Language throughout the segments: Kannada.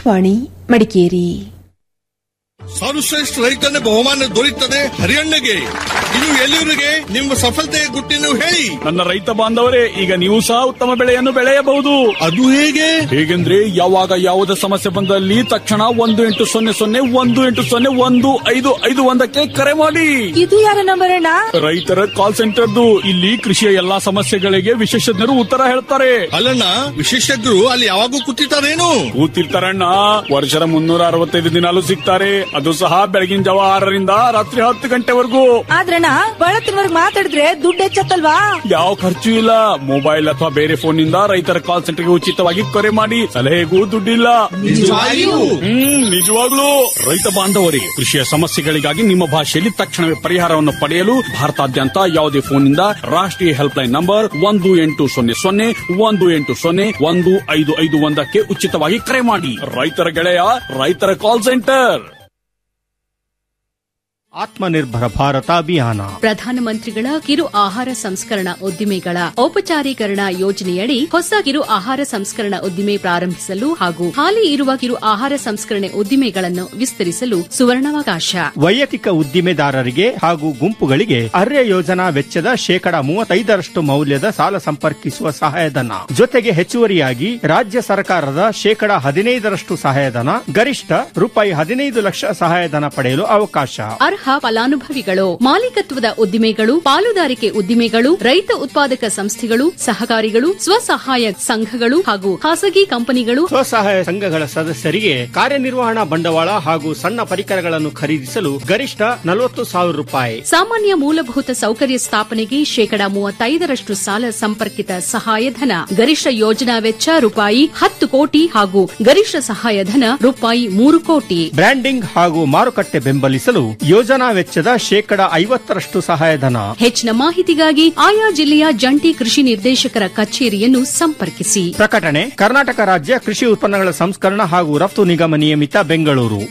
ಆಕಾಶವಾಣಿ ಮಡಿಕೇರಿ ಸರ್ವಶ್ರೇಷ್ಠ ರೈತನ ಬಹುಮಾನ ದೊರೆಯುತ್ತದೆ ಹರಿಯಣ್ಣಗೆ ಇದು ಎಲ್ಲಿವರಿಗೆ ನಿಮ್ಮ ಸಫಲತೆಯ ಗುಟ್ಟಿನ ಹೇಳಿ ನನ್ನ ರೈತ ಬಾಂಧವರೇ ಈಗ ನೀವು ಸಹ ಉತ್ತಮ ಬೆಳೆಯನ್ನು ಬೆಳೆಯಬಹುದು ಅದು ಹೇಗೆ ಹೇಗೆಂದ್ರೆ ಯಾವಾಗ ಯಾವುದೇ ಸಮಸ್ಯೆ ಬಂದಲ್ಲಿ ತಕ್ಷಣ ಒಂದು ಎಂಟು ಸೊನ್ನೆ ಸೊನ್ನೆ ಒಂದು ಎಂಟು ಸೊನ್ನೆ ಒಂದು ಐದು ಐದು ಒಂದಕ್ಕೆ ಕರೆ ಮಾಡಿ ಇದು ಯಾರ ನಂಬರ್ ಅಣ್ಣ ರೈತರ ಕಾಲ್ ಸೆಂಟರ್ದು ಇಲ್ಲಿ ಕೃಷಿಯ ಎಲ್ಲಾ ಸಮಸ್ಯೆಗಳಿಗೆ ವಿಶೇಷಜ್ಞರು ಉತ್ತರ ಹೇಳ್ತಾರೆ ಅಲ್ಲಣ್ಣ ವಿಶೇಷಜ್ಞರು ಅಲ್ಲಿ ಯಾವಾಗೂ ಕೂತಿರ್ತಾರೇನು ಕೂತಿರ್ತಾರಣ್ಣ ವರ್ಷದ ಮುನ್ನೂರ ಅರವತ್ತೈದು ದಿನಾಲು ಸಿಗ್ತಾರೆ ಅದು ಸಹ ಬೆಳಗಿನ ಜಾವ ಆರರಿಂದ ರಾತ್ರಿ ಹತ್ತು ಗಂಟೆವರೆಗೂ ಆದ್ರಣ್ಣ ಬಳತ್ತಿನವರ್ಗ್ ಮಾತಾಡಿದ್ರೆ ದುಡ್ಡು ಹೆಚ್ಚತ್ತಲ್ವಾ ಯಾವ ಖರ್ಚು ಇಲ್ಲ ಮೊಬೈಲ್ ಅಥವಾ ಬೇರೆ ಫೋನ್ ನಿಂದ ರೈತರ ಕಾಲ್ ಸೆಂಟರ್ಗೆ ಉಚಿತವಾಗಿ ಕರೆ ಮಾಡಿ ಸಲಹೆಗೂ ದುಡ್ಡಿಲ್ಲ ನಿಜವಾಗಿಯೂ? ಹ್ಮ್ ನಿಜವಾಗ್ಲೂ ರೈತ ಬಾಂಧವರಿಗೆ ಕೃಷಿಯ ಸಮಸ್ಯೆಗಳಿಗಾಗಿ ನಿಮ್ಮ ಭಾಷೆಯಲ್ಲಿ ತಕ್ಷಣವೇ ಪರಿಹಾರವನ್ನು ಪಡೆಯಲು ಭಾರತಾದ್ಯಂತ ಯಾವುದೇ ಫೋನ್ನಿಂದ ರಾಷ್ಟ್ರೀಯ ಹೆಲ್ಪ್ ಲೈನ್ ನಂಬರ್ ಒಂದು ಎಂಟು ಸೊನ್ನೆ ಸೊನ್ನೆ ಒಂದು ಎಂಟು ಸೊನ್ನೆ ಒಂದು ಐದು ಐದು ಒಂದಕ್ಕೆ ಉಚಿತವಾಗಿ ಕರೆ ಮಾಡಿ ರೈತರ ಗೆಳೆಯ ರೈತರ ಕಾಲ್ ಸೆಂಟರ್ ಆತ್ಮನಿರ್ಭರ ಭಾರತ ಅಭಿಯಾನ ಪ್ರಧಾನಮಂತ್ರಿಗಳ ಕಿರು ಆಹಾರ ಸಂಸ್ಕರಣಾ ಉದ್ದಿಮೆಗಳ ಔಪಚಾರೀಕರಣ ಯೋಜನೆಯಡಿ ಹೊಸ ಕಿರು ಆಹಾರ ಸಂಸ್ಕರಣಾ ಉದ್ದಿಮೆ ಪ್ರಾರಂಭಿಸಲು ಹಾಗೂ ಹಾಲಿ ಇರುವ ಕಿರು ಆಹಾರ ಸಂಸ್ಕರಣೆ ಉದ್ದಿಮೆಗಳನ್ನು ವಿಸ್ತರಿಸಲು ಸುವರ್ಣಾವಕಾಶ ವೈಯಕ್ತಿಕ ಉದ್ದಿಮೆದಾರರಿಗೆ ಹಾಗೂ ಗುಂಪುಗಳಿಗೆ ಅರ್ಯ ಯೋಜನಾ ವೆಚ್ಚದ ಶೇಕಡ ಮೂವತ್ತೈದರಷ್ಟು ಮೌಲ್ಯದ ಸಾಲ ಸಂಪರ್ಕಿಸುವ ಸಹಾಯಧನ ಜೊತೆಗೆ ಹೆಚ್ಚುವರಿಯಾಗಿ ರಾಜ್ಯ ಸರ್ಕಾರದ ಶೇಕಡ ಹದಿನೈದರಷ್ಟು ಸಹಾಯಧನ ಗರಿಷ್ಠ ರೂಪಾಯಿ ಹದಿನೈದು ಲಕ್ಷ ಸಹಾಯಧನ ಪಡೆಯಲು ಅವಕಾಶ ಅರ್ಹ ಫಲಾನುಭವಿಗಳು ಮಾಲೀಕತ್ವದ ಉದ್ದಿಮೆಗಳು ಪಾಲುದಾರಿಕೆ ಉದ್ದಿಮೆಗಳು ರೈತ ಉತ್ಪಾದಕ ಸಂಸ್ಥೆಗಳು ಸಹಕಾರಿಗಳು ಸ್ವಸಹಾಯ ಸಂಘಗಳು ಹಾಗೂ ಖಾಸಗಿ ಕಂಪನಿಗಳು ಸ್ವಸಹಾಯ ಸಂಘಗಳ ಸದಸ್ಯರಿಗೆ ಕಾರ್ಯನಿರ್ವಹಣಾ ಬಂಡವಾಳ ಹಾಗೂ ಸಣ್ಣ ಪರಿಕರಗಳನ್ನು ಖರೀದಿಸಲು ಗರಿಷ್ಠ ನಲವತ್ತು ಸಾವಿರ ರೂಪಾಯಿ ಸಾಮಾನ್ಯ ಮೂಲಭೂತ ಸೌಕರ್ಯ ಸ್ಥಾಪನೆಗೆ ಶೇಕಡ ಮೂವತ್ತೈದರಷ್ಟು ಸಾಲ ಸಂಪರ್ಕಿತ ಸಹಾಯಧನ ಗರಿಷ್ಠ ಯೋಜನಾ ವೆಚ್ಚ ರೂಪಾಯಿ ಹತ್ತು ಕೋಟಿ ಹಾಗೂ ಗರಿಷ್ಠ ಸಹಾಯಧನ ರೂಪಾಯಿ ಮೂರು ಕೋಟಿ ಬ್ರ್ಯಾಂಡಿಂಗ್ ಹಾಗೂ ಮಾರುಕಟ್ಟೆ ಬೆಂಬಲಿಸಲು ಯೋಜನಾ ವೆಚ್ಚದ ಶೇಕಡ ಐವತ್ತರಷ್ಟು ಸಹಾಯಧನ ಹೆಚ್ಚಿನ ಮಾಹಿತಿಗಾಗಿ ಆಯಾ ಜಿಲ್ಲೆಯ ಜಂಟಿ ಕೃಷಿ ನಿರ್ದೇಶಕರ ಕಚೇರಿಯನ್ನು ಸಂಪರ್ಕಿಸಿ ಪ್ರಕಟಣೆ ಕರ್ನಾಟಕ ರಾಜ್ಯ ಕೃಷಿ ಉತ್ಪನ್ನಗಳ ಸಂಸ್ಕರಣ ಹಾಗೂ ರಫ್ತು ನಿಗಮ ನಿಯಮಿತ ಬೆಂಗಳೂರು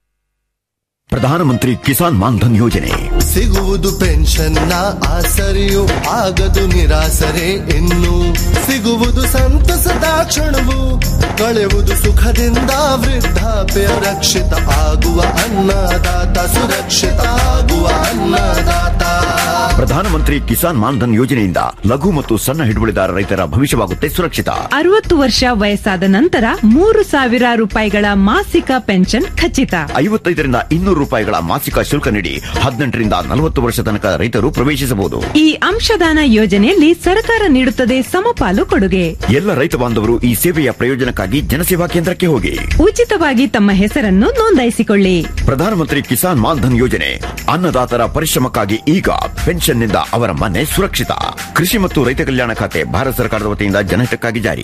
ಪ್ರಧಾನಮಂತ್ರಿ ಕಿಸಾನ್ ಮಾನ್ಧನ್ ಯೋಜನೆ ಸಿಗುವುದು ಪೆನ್ಷನ್ನ ಆಸರೆಯು ಆಗದು ನಿರಾಸರೆ ಇನ್ನು ಸಿಗುವುದು ಸಂತಸದ ಕ್ಷಣವು ಕಳೆಯುವುದು ಸುಖದಿಂದ ವೃದ್ಧಾಪ್ಯ ರಕ್ಷಿತ ಆಗುವ ಅನ್ನದಾತ ಸುರಕ್ಷಿತ ಆಗುವ ಅನ್ನದಾತ ಪ್ರಧಾನಮಂತ್ರಿ ಕಿಸಾನ್ ಮಾನ್ಧನ್ ಯೋಜನೆಯಿಂದ ಲಘು ಮತ್ತು ಸಣ್ಣ ಹಿಡುವಳಿದಾರ ರೈತರ ಭವಿಷ್ಯವಾಗುತ್ತೆ ಸುರಕ್ಷಿತ ಅರವತ್ತು ವರ್ಷ ವಯಸ್ಸಾದ ನಂತರ ಮೂರು ಸಾವಿರ ರೂಪಾಯಿಗಳ ಮಾಸಿಕ ಪೆನ್ಷನ್ ಖಚಿತ ಐವತ್ತೈದರಿಂದ ಇನ್ನೂರು ರೂಪಾಯಿಗಳ ಮಾಸಿಕ ಶುಲ್ಕ ನೀಡಿ ಹದಿನೆಂಟರಿಂದ ನಲವತ್ತು ವರ್ಷ ತನಕ ರೈತರು ಪ್ರವೇಶಿಸಬಹುದು ಈ ಅಂಶದಾನ ಯೋಜನೆಯಲ್ಲಿ ಸರ್ಕಾರ ನೀಡುತ್ತದೆ ಸಮಪಾಲು ಕೊಡುಗೆ ಎಲ್ಲ ರೈತ ಬಾಂಧವರು ಈ ಸೇವೆಯ ಪ್ರಯೋಜನಕ್ಕಾಗಿ ಜನಸೇವಾ ಕೇಂದ್ರಕ್ಕೆ ಹೋಗಿ ಉಚಿತವಾಗಿ ತಮ್ಮ ಹೆಸರನ್ನು ನೋಂದಾಯಿಸಿಕೊಳ್ಳಿ ಪ್ರಧಾನಮಂತ್ರಿ ಕಿಸಾನ್ ಮಾನ್ಧನ್ ಯೋಜನೆ ಅನ್ನದಾತರ ಪರಿಶ್ರಮಕ್ಕಾಗಿ ಈಗ ಪೆನ್ಷನ್ನಿಂದ ಅವರ ಮನೆ ಸುರಕ್ಷಿತ ಕೃಷಿ ಮತ್ತು ರೈತ ಕಲ್ಯಾಣ ಖಾತೆ ಭಾರತ ಸರ್ಕಾರದ ವತಿಯಿಂದ ಜನಹಿತಕ್ಕಾಗಿ ಜಾರಿ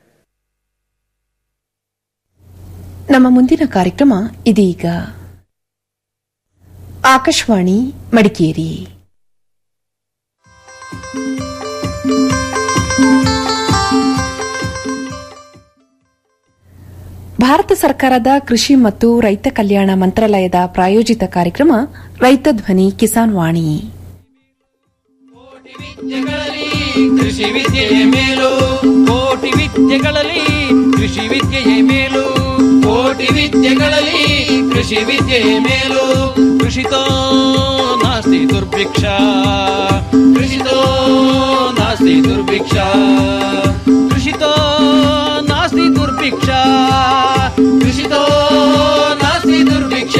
ನಮ್ಮ ಮುಂದಿನ ಕಾರ್ಯಕ್ರಮ ಇದೀಗ ಆಕಾಶವಾಣಿ ಮಡಿಕೇರಿ ಭಾರತ ಸರ್ಕಾರದ ಕೃಷಿ ಮತ್ತು ರೈತ ಕಲ್ಯಾಣ ಮಂತ್ರಾಲಯದ ಪ್ರಾಯೋಜಿತ ಕಾರ್ಯಕ್ರಮ ರೈತ ಧ್ವನಿ ಕಿಸಾನ್ ವಾಣಿ ಕೃಷಿ ವಿದ್ಯೆಯ ಮೇಲು ಕೋಟಿ ವಿದ್ಯೆಗಳಲ್ಲಿ ಕೃಷಿ ವಿದ್ಯೆಯ ಮೇಲು ಕೋಟಿ ವಿದ್ಯೆಗಳಲ್ಲಿ ಕೃಷಿ ವಿದ್ಯೆಯ ಮೇಲು ಕೃಷಿತೋ ನಾಸ್ತಿ ದುರ್ಭಿಕ್ಷ ಕೃಷಿತೋ ನಾಸ್ತಿ ದುರ್ಭಿಕ್ಷ ಕೃಷಿತೋ ನಾಸ್ತಿ ದುರ್ಭಿಕ್ಷ ಕೃಷಿತೋ ನಾಸ್ತಿ ದುರ್ಭಿಕ್ಷ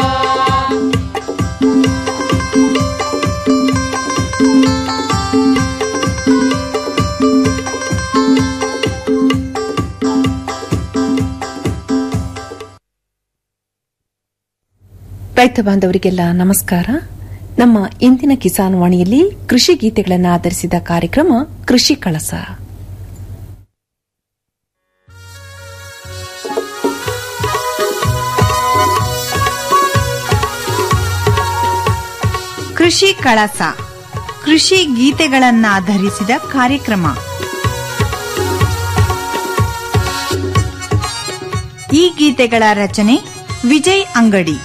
ರೈತ ಬಾಂಧವರಿಗೆಲ್ಲ ನಮಸ್ಕಾರ ನಮ್ಮ ಇಂದಿನ ಕಿಸಾನ್ ವಾಣಿಯಲ್ಲಿ ಕೃಷಿ ಗೀತೆಗಳನ್ನು ಆಧರಿಸಿದ ಕಾರ್ಯಕ್ರಮ ಕೃಷಿ ಕಳಸ ಕೃಷಿ ಕಳಸ ಕೃಷಿ ಗೀತೆಗಳನ್ನಾಧರಿಸಿದ ಕಾರ್ಯಕ್ರಮ ಈ ಗೀತೆಗಳ ರಚನೆ ವಿಜಯ್ ಅಂಗಡಿ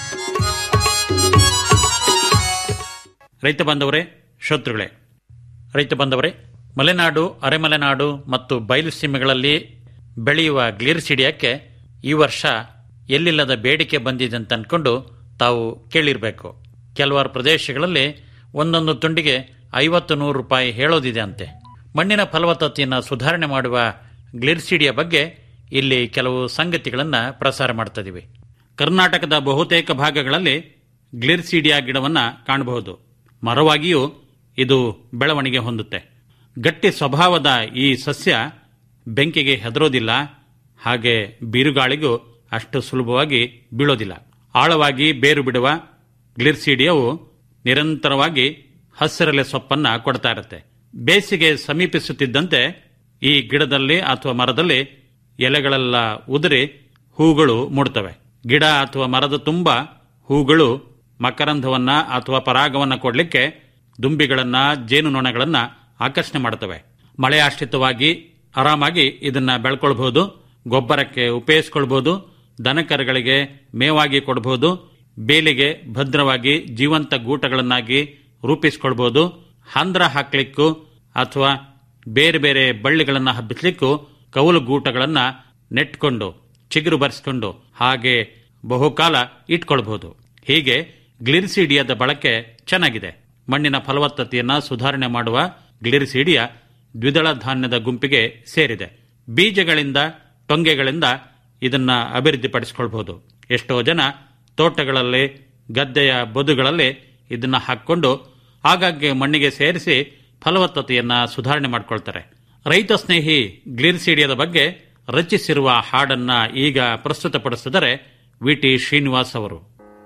ರೈತ ಬಾಂಧವರೇ ಶ್ರೋತೃಗಳೇ ರೈತ ಬಾಂಧವರೇ ಮಲೆನಾಡು ಅರೆಮಲೆನಾಡು ಮತ್ತು ಬಯಲು ಸೀಮೆಗಳಲ್ಲಿ ಬೆಳೆಯುವ ಗ್ಲಿರಿಸಿಡಿಯಕ್ಕೆ ಈ ವರ್ಷ ಎಲ್ಲಿಲ್ಲದ ಬೇಡಿಕೆ ಬಂದಿದೆ ಅಂತ ಅನ್ಕೊಂಡು ತಾವು ಕೇಳಿರಬೇಕು ಕೆಲವಾರು ಪ್ರದೇಶಗಳಲ್ಲಿ ಒಂದೊಂದು ತುಂಡಿಗೆ ಐವತ್ತು ನೂರು ರೂಪಾಯಿ ಹೇಳೋದಿದೆ ಅಂತೆ ಮಣ್ಣಿನ ಫಲವತ್ತತೆಯನ್ನು ಸುಧಾರಣೆ ಮಾಡುವ ಗ್ಲಿರ್ಸಿಡಿಯ ಬಗ್ಗೆ ಇಲ್ಲಿ ಕೆಲವು ಸಂಗತಿಗಳನ್ನು ಪ್ರಸಾರ ಮಾಡ್ತಾ ಇದೀವಿ ಕರ್ನಾಟಕದ ಬಹುತೇಕ ಭಾಗಗಳಲ್ಲಿ ಗ್ಲಿರ್ಸಿಡಿಯಾ ಗಿಡವನ್ನು ಕಾಣಬಹುದು ಮರವಾಗಿಯೂ ಇದು ಬೆಳವಣಿಗೆ ಹೊಂದುತ್ತೆ ಗಟ್ಟಿ ಸ್ವಭಾವದ ಈ ಸಸ್ಯ ಬೆಂಕಿಗೆ ಹೆದರೋದಿಲ್ಲ ಹಾಗೆ ಬಿರುಗಾಳಿಗೂ ಅಷ್ಟು ಸುಲಭವಾಗಿ ಬೀಳೋದಿಲ್ಲ ಆಳವಾಗಿ ಬೇರು ಬಿಡುವ ಗ್ಲಿರ್ಸಿಡಿಯವು ನಿರಂತರವಾಗಿ ಹಸಿರೆಲೆ ಸೊಪ್ಪನ್ನ ಕೊಡ್ತಾ ಇರುತ್ತೆ ಬೇಸಿಗೆ ಸಮೀಪಿಸುತ್ತಿದ್ದಂತೆ ಈ ಗಿಡದಲ್ಲಿ ಅಥವಾ ಮರದಲ್ಲಿ ಎಲೆಗಳೆಲ್ಲ ಉದುರಿ ಹೂಗಳು ಮೂಡ್ತವೆ ಗಿಡ ಅಥವಾ ಮರದ ತುಂಬ ಹೂಗಳು ಮಕರಂಧವನ್ನ ಅಥವಾ ಪರಾಗವನ್ನ ಕೊಡಲಿಕ್ಕೆ ದುಂಬಿಗಳನ್ನ ಜೇನುನೊಣಗಳನ್ನ ಆಕರ್ಷಣೆ ಮಾಡುತ್ತವೆ ಮಳೆ ಆಶ್ರಿತವಾಗಿ ಆರಾಮಾಗಿ ಇದನ್ನ ಬೆಳ್ಕೊಳ್ಬಹುದು ಗೊಬ್ಬರಕ್ಕೆ ಉಪಯೋಗಿಸ್ಕೊಳ್ಬಹುದು ದನಕರುಗಳಿಗೆ ಮೇವಾಗಿ ಕೊಡಬಹುದು ಬೇಲಿಗೆ ಭದ್ರವಾಗಿ ಜೀವಂತ ಗೂಟಗಳನ್ನಾಗಿ ರೂಪಿಸ್ಕೊಳ್ಬಹುದು ಹಂದ್ರ ಹಾಕ್ಲಿಕ್ಕೂ ಅಥವಾ ಬೇರೆ ಬೇರೆ ಬಳ್ಳಿಗಳನ್ನ ಹಬ್ಬಿಸ್ಲಿಕ್ಕೂ ಕೌಲು ಗೂಟಗಳನ್ನ ನೆಟ್ಕೊಂಡು ಚಿಗುರು ಬರೆಸ್ಕೊಂಡು ಹಾಗೆ ಬಹುಕಾಲ ಇಟ್ಕೊಳ್ಬಹುದು ಹೀಗೆ ಗ್ಲಿರಿಸಿಡಿಯಾದ ಬಳಕೆ ಚೆನ್ನಾಗಿದೆ ಮಣ್ಣಿನ ಫಲವತ್ತತೆಯನ್ನ ಸುಧಾರಣೆ ಮಾಡುವ ಗ್ಲಿರಿಸಿಡಿಯ ದ್ವಿದಳ ಧಾನ್ಯದ ಗುಂಪಿಗೆ ಸೇರಿದೆ ಬೀಜಗಳಿಂದ ಟೊಂಗೆಗಳಿಂದ ಇದನ್ನ ಅಭಿವೃದ್ಧಿಪಡಿಸಿಕೊಳ್ಬಹುದು ಎಷ್ಟೋ ಜನ ತೋಟಗಳಲ್ಲಿ ಗದ್ದೆಯ ಬದುಗಳಲ್ಲಿ ಇದನ್ನ ಹಾಕೊಂಡು ಆಗಾಗ್ಗೆ ಮಣ್ಣಿಗೆ ಸೇರಿಸಿ ಫಲವತ್ತತೆಯನ್ನ ಸುಧಾರಣೆ ಮಾಡಿಕೊಳ್ತಾರೆ ರೈತ ಸ್ನೇಹಿ ಗ್ಲಿರ್ಸಿಡಿಯದ ಬಗ್ಗೆ ರಚಿಸಿರುವ ಹಾಡನ್ನ ಈಗ ಪ್ರಸ್ತುತಪಡಿಸಿದರೆ ವಿಟಿ ಶ್ರೀನಿವಾಸ್ ಅವರು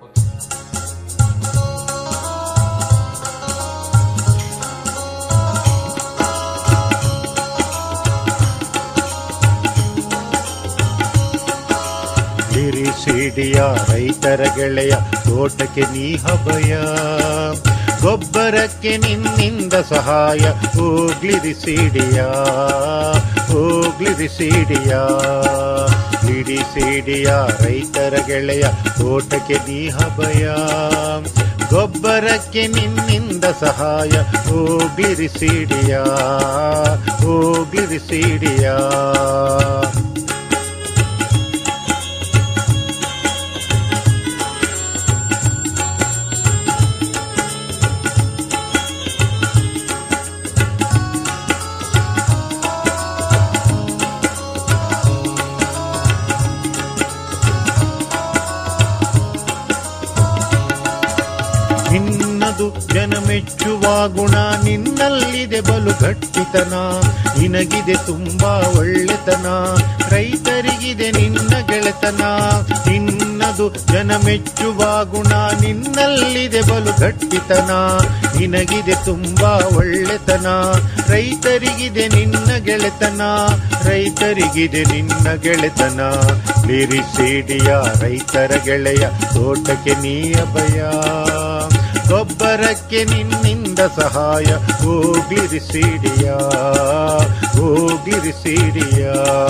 ಸಿಡಿಯ ರೈತರ ಗೆಳೆಯ ತೋಟಕ್ಕೆ ನೀ ಹಬಯ ಗೊಬ್ಬರಕ್ಕೆ ನಿನ್ನಿಂದ ಸಹಾಯ ಹೋಗ್ಲಿರಿ ಸಿಡಿಯ ಹೋಗ್ಲಿರಿ ಸಿಡಿಯ ಸಿಡಿ ಸಿಡಿಯ ರೈತರ ಗೆಳೆಯ ತೋಟಕ್ಕೆ ನೀ ಹಬಯ ಗೊಬ್ಬರಕ್ಕೆ ನಿನ್ನಿಂದ ಸಹಾಯ ಹೋಗ್ಲಿರಿ ಸಿಡಿಯ ಹೋಗ್ಲಿರಿ ಸಿಡಿಯ ನಿನ್ನದು ಜನ ಮೆಚ್ಚುವ ಗುಣ ನಿನ್ನಲ್ಲಿದೆ ಬಲು ಗಟ್ಟಿತನ ನಿನಗಿದೆ ತುಂಬಾ ಒಳ್ಳೆತನ ರೈತರಿಗಿದೆ ನಿನ್ನ ಗೆಳೆತನ ನಿನ್ನದು ಜನ ಮೆಚ್ಚುವ ಗುಣ ನಿನ್ನಲ್ಲಿದೆ ಬಲು ಗಟ್ಟಿತನ ನಿನಗಿದೆ ತುಂಬಾ ಒಳ್ಳೆತನ ರೈತರಿಗಿದೆ ನಿನ್ನ ಗೆಳೆತನ ರೈತರಿಗಿದೆ ನಿನ್ನ ಗೆಳೆತನ ಲಿರಿಸಿಡಿಯ ರೈತರ ಗೆಳೆಯ ತೋಟಕ್ಕೆ ನೀ ಅಭಯ ಗೊಬ್ಬರಕ್ಕೆ ನಿನ್ನಿಂದ ಸಹಾಯ ಹೋಗ್ಲಿರಿ ಸಿಡಿಯ ಹೋಗ್ಲಿರಿ ಸಿಡಿಯ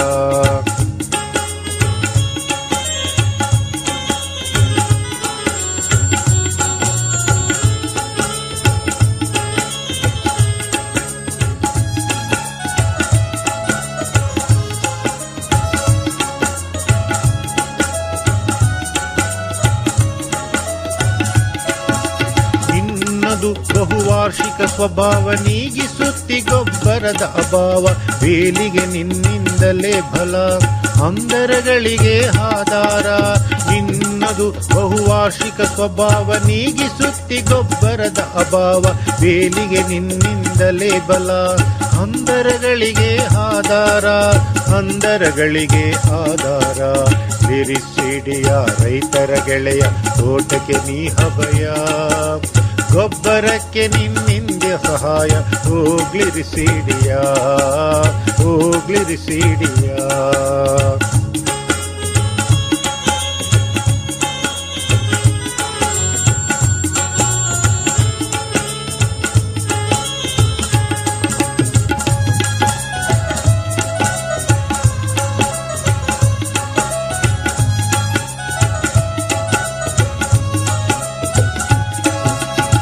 ನಿನ್ನದು ಬಹುವಾರ್ಷಿಕ ಸ್ವಭಾವ ನೀಗಿಸುತ್ತಿ ಗೊಬ್ಬರದ ಅಭಾವ ಬೇಲಿಗೆ ನಿನ್ನಿಂದಲೇ ಫಲ ಅಂದರಗಳಿಗೆ ಆಧಾರ ನಿನ್ನದು ಬಹುವಾರ್ಷಿಕ ಸ್ವಭಾವ ನೀಗಿಸುತ್ತಿ ಗೊಬ್ಬರದ ಅಭಾವ ಬೇಲಿಗೆ ನಿನ್ನಿಂದಲೇ ಬಲ ಅಂದರಗಳಿಗೆ ಆಧಾರ ಅಂದರಗಳಿಗೆ ಆಧಾರ ಸಿಡಿಯ ರೈತರ ಗೆಳೆಯ ತೋಟಕ್ಕೆ ನೀ ಹಬಯ ಗೊಬ್ಬರಕ್ಕೆ ನಿನ್ನಿಂದ ಸಹಾಯ ಹೋಗ್ಲಿರಿ ಸಿಡಿಯ ಹೋಗ್ಲಿರಿ ಸಿಡಿಯ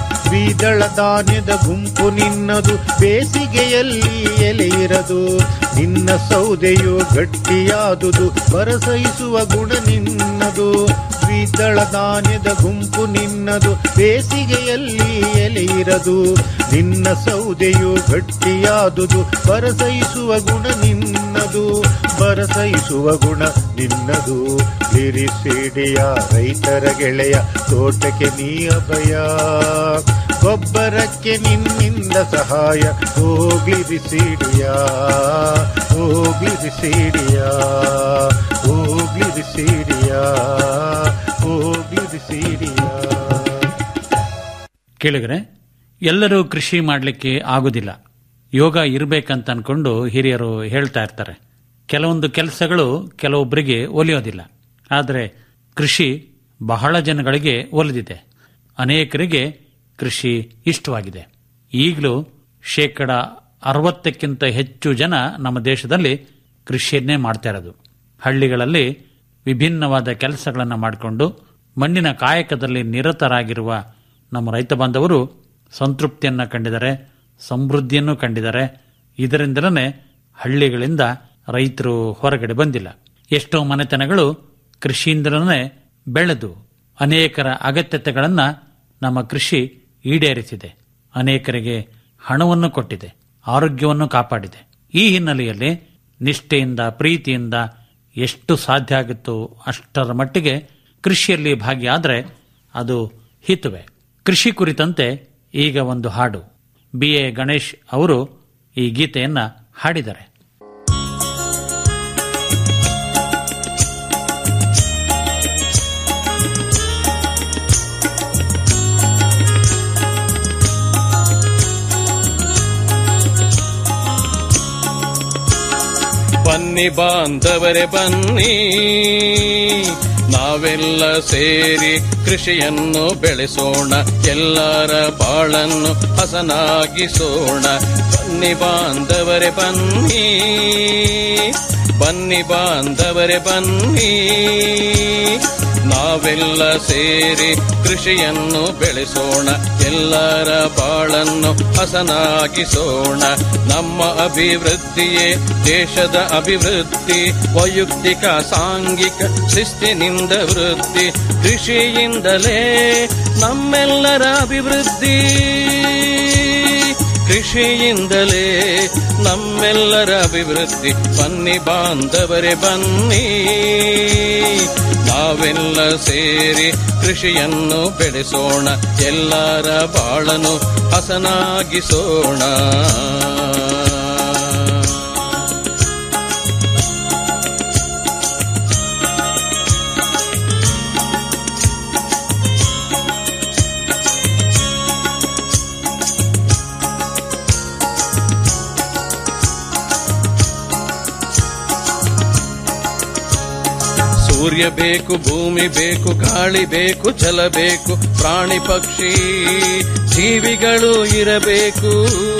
ದ್ವಿದಳ ಧಾನ್ಯದ ಗುಂಪು ನಿನ್ನದು ಬೇಸಿಗೆಯಲ್ಲಿ ಎಲೆ ಇರದು ನಿನ್ನ ಸೌದೆಯು ಗಟ್ಟಿಯಾದುದು ಬರಸೈಸುವ ಗುಣ ನಿನ್ನದು ದ್ವಿದಳ ಧಾನ್ಯದ ಗುಂಪು ನಿನ್ನದು ಬೇಸಿಗೆಯಲ್ಲಿ ಎಲೆ ಇರದು ನಿನ್ನ ಸೌದೆಯು ಗಟ್ಟಿಯಾದುದು ಬರಸೈಸುವ ಗುಣ ನಿನ್ನದು ಬರಸೈಸುವ ಗುಣ ನಿನ್ನದು ಲಿರಿಸಿಡಿಯ ರೈತರ ಗೆಳೆಯ ತೋಟಕ್ಕೆ ನೀ ಅಭಯ ಗೊಬ್ಬರಕ್ಕೆ ನಿನ್ನಿಂದ ಸಹಾಯ ಹೋಗ್ಲಿರಿಸಿಡಿಯ ಹೋಗ್ಲಿರಿಸಿಡಿಯ ಹೋಗ್ಲಿರಿಸಿಡಿಯ ಹೋಗ್ಲಿರಿಸಿಡಿಯ ಕೇಳಿದ್ರೆ ಎಲ್ಲರೂ ಕೃಷಿ ಮಾಡಲಿಕ್ಕೆ ಆಗುದಿಲ್ಲ ಯೋಗ ಇರಬೇಕಂತ ಅನ್ಕೊಂಡು ಹಿರಿಯರು ಹೇಳ್ತಾ ಇರ್ತಾರೆ ಕೆಲವೊಂದು ಕೆಲಸಗಳು ಕೆಲವೊಬ್ಬರಿಗೆ ಒಲಿಯೋದಿಲ್ಲ ಆದರೆ ಕೃಷಿ ಬಹಳ ಜನಗಳಿಗೆ ಒಲಿದಿದೆ ಅನೇಕರಿಗೆ ಕೃಷಿ ಇಷ್ಟವಾಗಿದೆ ಈಗಲೂ ಶೇಕಡ ಅರವತ್ತಕ್ಕಿಂತ ಹೆಚ್ಚು ಜನ ನಮ್ಮ ದೇಶದಲ್ಲಿ ಕೃಷಿಯನ್ನೇ ಮಾಡ್ತಾ ಇರೋದು ಹಳ್ಳಿಗಳಲ್ಲಿ ವಿಭಿನ್ನವಾದ ಕೆಲಸಗಳನ್ನು ಮಾಡಿಕೊಂಡು ಮಣ್ಣಿನ ಕಾಯಕದಲ್ಲಿ ನಿರತರಾಗಿರುವ ನಮ್ಮ ರೈತ ಬಾಂಧವರು ಸಂತೃಪ್ತಿಯನ್ನು ಕಂಡಿದ್ದಾರೆ ಸಮೃದ್ಧಿಯನ್ನು ಕಂಡಿದ್ದಾರೆ ಇದರಿಂದಲೇ ಹಳ್ಳಿಗಳಿಂದ ರೈತರು ಹೊರಗಡೆ ಬಂದಿಲ್ಲ ಎಷ್ಟೋ ಮನೆತನಗಳು ಕೃಷಿಯಿಂದಲೇ ಬೆಳೆದು ಅನೇಕರ ಅಗತ್ಯತೆಗಳನ್ನು ನಮ್ಮ ಕೃಷಿ ಈಡೇರಿಸಿದೆ ಅನೇಕರಿಗೆ ಹಣವನ್ನು ಕೊಟ್ಟಿದೆ ಆರೋಗ್ಯವನ್ನು ಕಾಪಾಡಿದೆ ಈ ಹಿನ್ನೆಲೆಯಲ್ಲಿ ನಿಷ್ಠೆಯಿಂದ ಪ್ರೀತಿಯಿಂದ ಎಷ್ಟು ಸಾಧ್ಯ ಆಗುತ್ತೋ ಅಷ್ಟರ ಮಟ್ಟಿಗೆ ಕೃಷಿಯಲ್ಲಿ ಭಾಗಿಯಾದರೆ ಅದು ಹಿತುವೆ ಕೃಷಿ ಕುರಿತಂತೆ ಈಗ ಒಂದು ಹಾಡು ಬಿ ಎ ಗಣೇಶ್ ಅವರು ಈ ಗೀತೆಯನ್ನ ಹಾಡಿದ್ದಾರೆ ಬನ್ನಿ ಬಾಂಧವರೇ ಬನ್ನಿ ನಾವೆಲ್ಲ ಸೇರಿ ಕೃಷಿಯನ್ನು ಬೆಳೆಸೋಣ ಎಲ್ಲರ ಬಾಳನ್ನು ಹಸನಾಗಿಸೋಣ ಬನ್ನಿ ಬಾಂಧವರೇ ಬನ್ನಿ ಬನ್ನಿ ಬಾಂಧವರೇ ಬನ್ನಿ ನಾವೆಲ್ಲ ಸೇರಿ ಕೃಷಿಯನ್ನು ಬೆಳೆಸೋಣ ಎಲ್ಲರ ಬಾಳನ್ನು ಹಸನಾಗಿಸೋಣ ನಮ್ಮ ಅಭಿವೃದ್ಧಿಯೇ ದೇಶದ ಅಭಿವೃದ್ಧಿ ವೈಯಕ್ತಿಕ ಸಾಂಘಿಕ ಶಿಸ್ತಿನಿಂದ ವೃದ್ಧಿ ಕೃಷಿಯಿಂದಲೇ ನಮ್ಮೆಲ್ಲರ ಅಭಿವೃದ್ಧಿ ಕೃಷಿಯಿಂದಲೇ ನಮ್ಮೆಲ್ಲರ ಅಭಿವೃದ್ಧಿ ಬನ್ನಿ ಬಾಂಧವರೇ ಬನ್ನಿ ನಾವೆಲ್ಲ ಸೇರಿ ಕೃಷಿಯನ್ನು ಬೆಳೆಸೋಣ ಎಲ್ಲರ ಬಾಳನು ಹಸನಾಗಿಸೋಣ ಸೂರ್ಯ ಬೇಕು ಭೂಮಿ ಬೇಕು ಗಾಳಿ ಬೇಕು ಜಲ ಬೇಕು ಪ್ರಾಣಿ ಪಕ್ಷಿ ಜೀವಿಗಳು ಇರಬೇಕು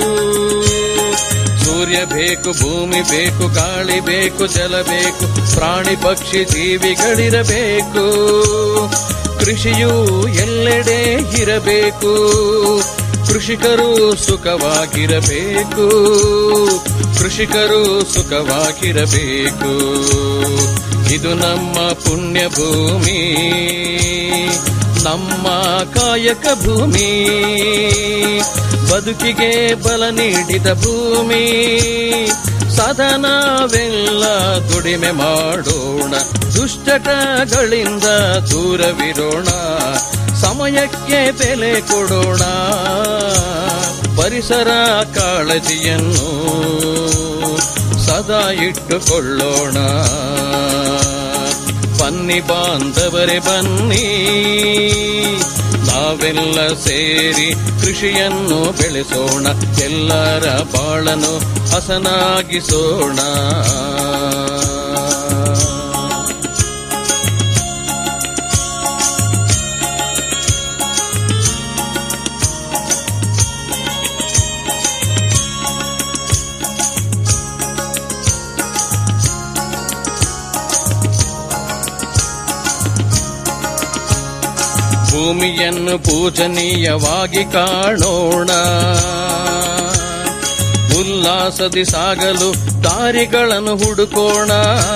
ಸೂರ್ಯ ಬೇಕು ಭೂಮಿ ಬೇಕು ಗಾಳಿ ಬೇಕು ಜಲ ಬೇಕು ಪ್ರಾಣಿ ಪಕ್ಷಿ ಜೀವಿಗಳಿರಬೇಕು ಕೃಷಿಯು ಎಲ್ಲೆಡೆ ಇರಬೇಕು ಕೃಷಿಕರು ಸುಖವಾಗಿರಬೇಕು ಕೃಷಿಕರು ಸುಖವಾಗಿರಬೇಕು ಇದು ನಮ್ಮ ಪುಣ್ಯ ಭೂಮಿ ನಮ್ಮ ಕಾಯಕ ಭೂಮಿ ಬದುಕಿಗೆ ಬಲ ನೀಡಿದ ಭೂಮಿ ಸದನವೆಲ್ಲ ದುಡಿಮೆ ಮಾಡೋಣ ದುಷ್ಟಟಗಳಿಂದ ದೂರವಿರೋಣ ಸಮಯಕ್ಕೆ ಬೆಲೆ ಕೊಡೋಣ ಪರಿಸರ ಕಾಳಜಿಯನ್ನು ಸದಾ ಇಟ್ಟುಕೊಳ್ಳೋಣ ಬನ್ನಿ ಬಾಂಧವರೇ ಬನ್ನಿ ನಾವೆಲ್ಲ ಸೇರಿ ಕೃಷಿಯನ್ನು ಬೆಳೆಸೋಣ ಎಲ್ಲರ ಬಾಳನು ಹಸನಾಗಿಸೋಣ ಭೂಮಿಯನ್ನು ಪೂಜನೀಯವಾಗಿ ಕಾಣೋಣ ಉಲ್ಲಾಸದಿ ಸಾಗಲು ದಾರಿಗಳನ್ನು ಹುಡುಕೋಣ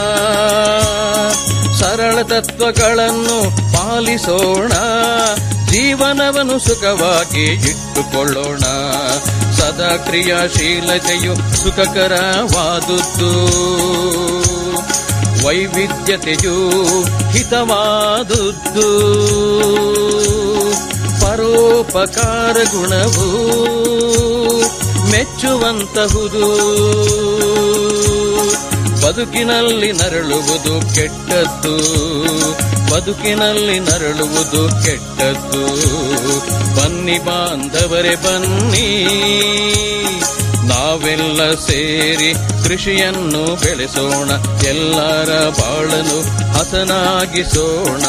ಸರಳ ತತ್ವಗಳನ್ನು ಪಾಲಿಸೋಣ ಜೀವನವನ್ನು ಸುಖವಾಗಿ ಇಟ್ಟುಕೊಳ್ಳೋಣ ಸದಾ ಕ್ರಿಯಾಶೀಲತೆಯು ಸುಖಕರವಾದುದ್ದು ವೈವಿಧ್ಯತೆಯು ಹಿತವಾದುದ್ದು ಪರೋಪಕಾರ ಗುಣವು ಮೆಚ್ಚುವಂತಹುದು ಬದುಕಿನಲ್ಲಿ ನರಳುವುದು ಕೆಟ್ಟದ್ದು ಬದುಕಿನಲ್ಲಿ ನರಳುವುದು ಕೆಟ್ಟದ್ದು ಬನ್ನಿ ಬಾಂಧವರೇ ಬನ್ನಿ ನಾವೆಲ್ಲ ಸೇರಿ ಕೃಷಿಯನ್ನು ಬೆಳೆಸೋಣ ಎಲ್ಲರ ಬಾಳನು ಹಸನಾಗಿಸೋಣ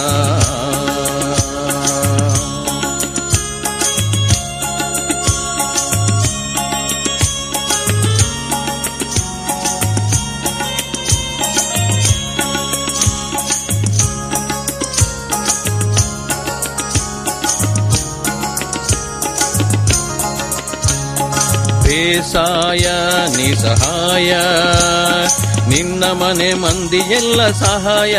ಬೇಸಾಯ ನಿಸಹಾಯ ನಿನ್ನ ಮನೆ ಮಂದಿ ಎಲ್ಲ ಸಹಾಯ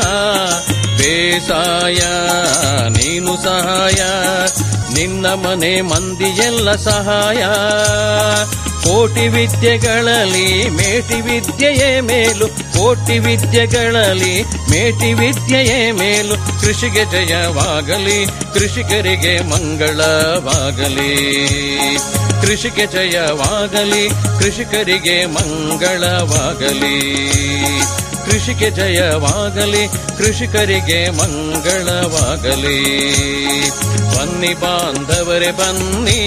ಬೇಸಾಯ ನೀನು ಸಹಾಯ ನಿನ್ನ ಮನೆ ಮಂದಿ ಎಲ್ಲ ಸಹಾಯ ಕೋಟಿ ವಿದ್ಯೆಗಳಲ್ಲಿ ಮೇಟಿ ವಿದ್ಯೆಯೇ ಮೇಲು ಕೋಟಿ ವಿದ್ಯೆಗಳಲ್ಲಿ ಮೇಟಿ ವಿದ್ಯೆಯೇ ಮೇಲು ಕೃಷಿಗೆ ಜಯವಾಗಲಿ ಕೃಷಿಕರಿಗೆ ಮಂಗಳವಾಗಲಿ ಕೃಷಿಗೆ ಜಯವಾಗಲಿ ಕೃಷಿಕರಿಗೆ ಮಂಗಳವಾಗಲಿ ಕೃಷಿಗೆ ಜಯವಾಗಲಿ ಕೃಷಿಕರಿಗೆ ಮಂಗಳವಾಗಲಿ ಬನ್ನಿ ಬಾಂಧವರೇ ಬನ್ನಿ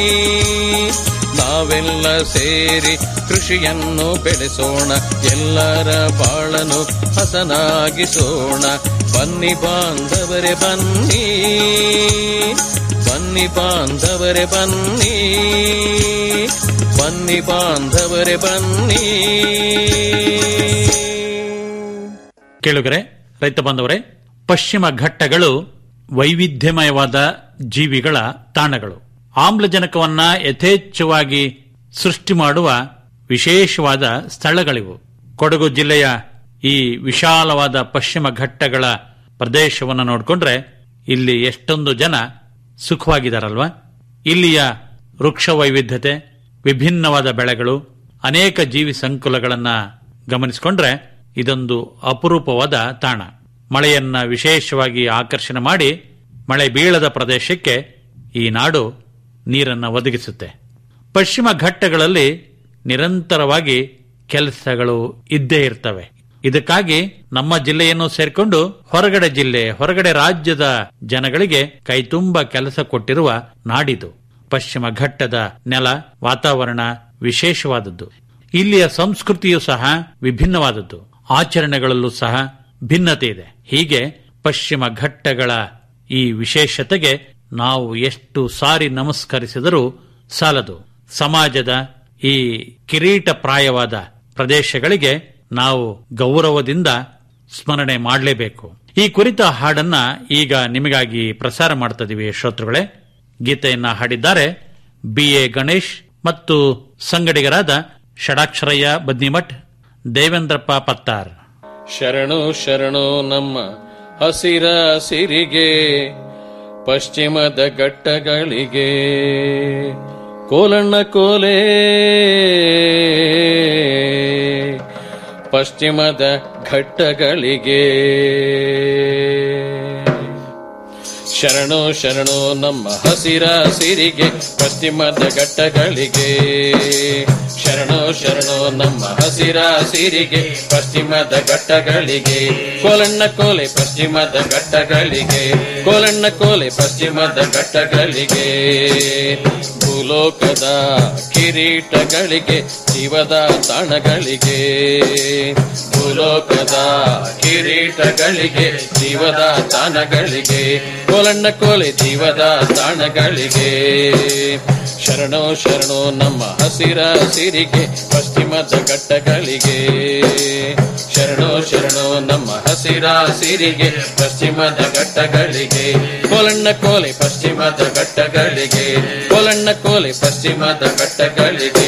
ನಾವೆಲ್ಲ ಸೇರಿ ಕೃಷಿಯನ್ನು ಬೆಳೆಸೋಣ ಎಲ್ಲರ ಬಾಳನು ಹಸನಾಗಿಸೋಣ ಬನ್ನಿ ಬಾಂಧವರೇ ಬನ್ನಿ ಬನ್ನಿ ಬಾಂಧವರೇ ಬನ್ನಿ ಬನ್ನಿ ಬಾಂಧವರೇ ಬನ್ನಿ ಕೇಳುಗರೆ ರೈತ ಬಾಂಧವರೇ ಪಶ್ಚಿಮ ಘಟ್ಟಗಳು ವೈವಿಧ್ಯಮಯವಾದ ಜೀವಿಗಳ ತಾಣಗಳು ಆಮ್ಲಜನಕವನ್ನ ಯಥೇಚ್ಛವಾಗಿ ಸೃಷ್ಟಿ ಮಾಡುವ ವಿಶೇಷವಾದ ಸ್ಥಳಗಳಿವು ಕೊಡಗು ಜಿಲ್ಲೆಯ ಈ ವಿಶಾಲವಾದ ಪಶ್ಚಿಮ ಘಟ್ಟಗಳ ಪ್ರದೇಶವನ್ನು ನೋಡಿಕೊಂಡ್ರೆ ಇಲ್ಲಿ ಎಷ್ಟೊಂದು ಜನ ಸುಖವಾಗಿದ್ದಾರಲ್ವಾ ಇಲ್ಲಿಯ ವೃಕ್ಷ ವೈವಿಧ್ಯತೆ ವಿಭಿನ್ನವಾದ ಬೆಳೆಗಳು ಅನೇಕ ಜೀವಿ ಸಂಕುಲಗಳನ್ನ ಗಮನಿಸಿಕೊಂಡ್ರೆ ಇದೊಂದು ಅಪರೂಪವಾದ ತಾಣ ಮಳೆಯನ್ನ ವಿಶೇಷವಾಗಿ ಆಕರ್ಷಣೆ ಮಾಡಿ ಮಳೆ ಬೀಳದ ಪ್ರದೇಶಕ್ಕೆ ಈ ನಾಡು ನೀರನ್ನು ಒದಗಿಸುತ್ತೆ ಪಶ್ಚಿಮ ಘಟ್ಟಗಳಲ್ಲಿ ನಿರಂತರವಾಗಿ ಕೆಲಸಗಳು ಇದ್ದೇ ಇರ್ತವೆ ಇದಕ್ಕಾಗಿ ನಮ್ಮ ಜಿಲ್ಲೆಯನ್ನು ಸೇರ್ಕೊಂಡು ಹೊರಗಡೆ ಜಿಲ್ಲೆ ಹೊರಗಡೆ ರಾಜ್ಯದ ಜನಗಳಿಗೆ ಕೈತುಂಬ ಕೆಲಸ ಕೊಟ್ಟಿರುವ ನಾಡಿದು ಪಶ್ಚಿಮ ಘಟ್ಟದ ನೆಲ ವಾತಾವರಣ ವಿಶೇಷವಾದದ್ದು ಇಲ್ಲಿಯ ಸಂಸ್ಕೃತಿಯೂ ಸಹ ವಿಭಿನ್ನವಾದದ್ದು ಆಚರಣೆಗಳಲ್ಲೂ ಸಹ ಭಿನ್ನತೆ ಇದೆ ಹೀಗೆ ಪಶ್ಚಿಮ ಘಟ್ಟಗಳ ಈ ವಿಶೇಷತೆಗೆ ನಾವು ಎಷ್ಟು ಸಾರಿ ನಮಸ್ಕರಿಸಿದರೂ ಸಾಲದು ಸಮಾಜದ ಈ ಕಿರೀಟಪ್ರಾಯವಾದ ಪ್ರದೇಶಗಳಿಗೆ ನಾವು ಗೌರವದಿಂದ ಸ್ಮರಣೆ ಮಾಡಲೇಬೇಕು ಈ ಕುರಿತ ಹಾಡನ್ನ ಈಗ ನಿಮಗಾಗಿ ಪ್ರಸಾರ ಮಾಡ್ತಿದ್ದೀವಿ ಶ್ರೋತೃಗಳೇ ಗೀತೆಯನ್ನ ಹಾಡಿದ್ದಾರೆ ಬಿ ಎ ಗಣೇಶ್ ಮತ್ತು ಸಂಗಡಿಗರಾದ ಷಡಾಕ್ಷರಯ್ಯ ಬದ್ನಿಮಠ್ ದೇವೇಂದ್ರಪ್ಪ ಪತ್ತಾರ್ ಶರಣು ಶರಣು ನಮ್ಮ ಹಸಿರ ಸಿರಿಗೆ ಪಶ್ಚಿಮದ ಘಟ್ಟಗಳಿಗೆ ಕೋಲಣ್ಣ ಕೋಲೆ ಪಶ್ಚಿಮದ ಘಟ್ಟಗಳಿಗೆ ಶರಣು ಶರಣು ನಮ್ಮ ಹಸಿರ ಸಿರಿಗೆ ಪಶ್ಚಿಮದ ಘಟ್ಟಗಳಿಗೆ ಶರಣು ಶರಣು ನಮ್ಮ ಹಸಿರ ಸಿರಿಗೆ ಪಶ್ಚಿಮದ ಘಟ್ಟಗಳಿಗೆ ಕೋಲಣ್ಣ ಕೋಲೆ ಪಶ್ಚಿಮದ ಘಟ್ಟಗಳಿಗೆ ಕೋಲಣ್ಣ ಕೋಲೆ ಪಶ್ಚಿಮದ ಘಟ್ಟಗಳಿಗೆ ಭೂಲೋಕದ ಕಿರೀಟಗಳಿಗೆ ಜೀವದ ತಾಣಗಳಿಗೆ ಭೂಲೋಕದ ಕಿರೀಟಗಳಿಗೆ ಜೀವದ ತಾಣಗಳಿಗೆ ಕೋಲಣ್ಣ ಕೋಲೆ ಜೀವದ ತಾಣಗಳಿಗೆ ಶರಣೋ ಶರಣೋ ನಮ್ಮ ಹಸಿರ ಸಿರಿಗೆ ಪಶ್ಚಿಮದ ಘಟ್ಟಗಳಿಗೆ ಶರಣೋ ಶರಣೋ ನಮ್ಮ ಹಸಿರ ಹಸಿರ ಸಿರಿಗೆ ಪಶ್ಚಿಮದ ಘಟ್ಟಗಳಿಗೆ ಕೋಲಣ್ಣ ಕೋಲೆ ಪಶ್ಚಿಮದ ಘಟ್ಟಗಳಿಗೆ ಕೋಲಣ್ಣ ಕೋಲೆ ಪಶ್ಚಿಮದ ಘಟ್ಟಗಳಿಗೆ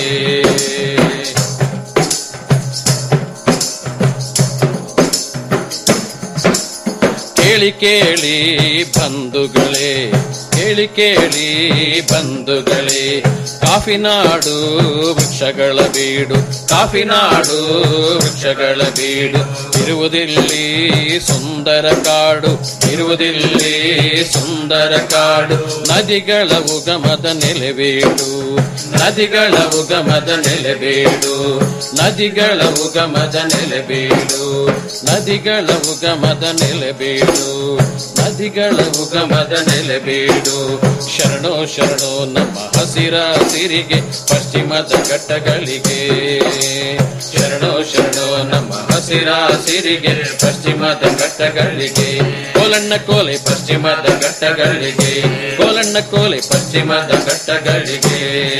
ಕೇಳಿ ಕೇಳಿ ಬಂಧುಗಳೇ ಕೇಳಿ ಕೇಳಿ ಬಂಧುಗಳೇ ಕಾಫಿನಾಡು ವೃಕ್ಷಗಳ ಬೀಡು ಕಾಫಿನಾಡು ವೃಕ್ಷಗಳ ಬೀಡು ಇರುವುದಿಲ್ಲಿ ಸುಂದರ ಕಾಡು ಇರುವುದಿಲ್ಲಿ ಸುಂದರ ಕಾಡು ನದಿಗಳ ಉಗಮದ ನೆಲೆಬೀಡು ನದಿಗಳ ಉಗಮದ ನೆಲೆಬೀಡು ನದಿಗಳ ಉಗಮದ ನೆಲೆಬೀಡು ನದಿಗಳ ಉಗಮದ ನೆಲೆಬೀಡು ನದಿಗಳ ಉಗಮದ ನೆಲೆಬೀಡು ಶರಣೋ ಶರಣೋ ನಮ್ಮ ಹಸಿರ ಸಿರಿಗೆ ಪಶ್ಚಿಮದ ಘಟ್ಟಗಳಿಗೆ ಶರಣೋ ಶರಣೋ ನಮ್ಮ ಹಸಿರ ಸಿರಿಗೆ ಪಶ್ಚಿಮದ ಘಟ್ಟಗಳಿಗೆ ಕೋಲಣ್ಣ ಕೋಲೆ ಪಶ್ಚಿಮದ ಘಟ್ಟಗಳಿಗೆ ಕೋಲಣ್ಣ ಕೋಲೆ ಪಶ್ಚಿಮದ ಘಟ್ಟಗಳಿಗೆ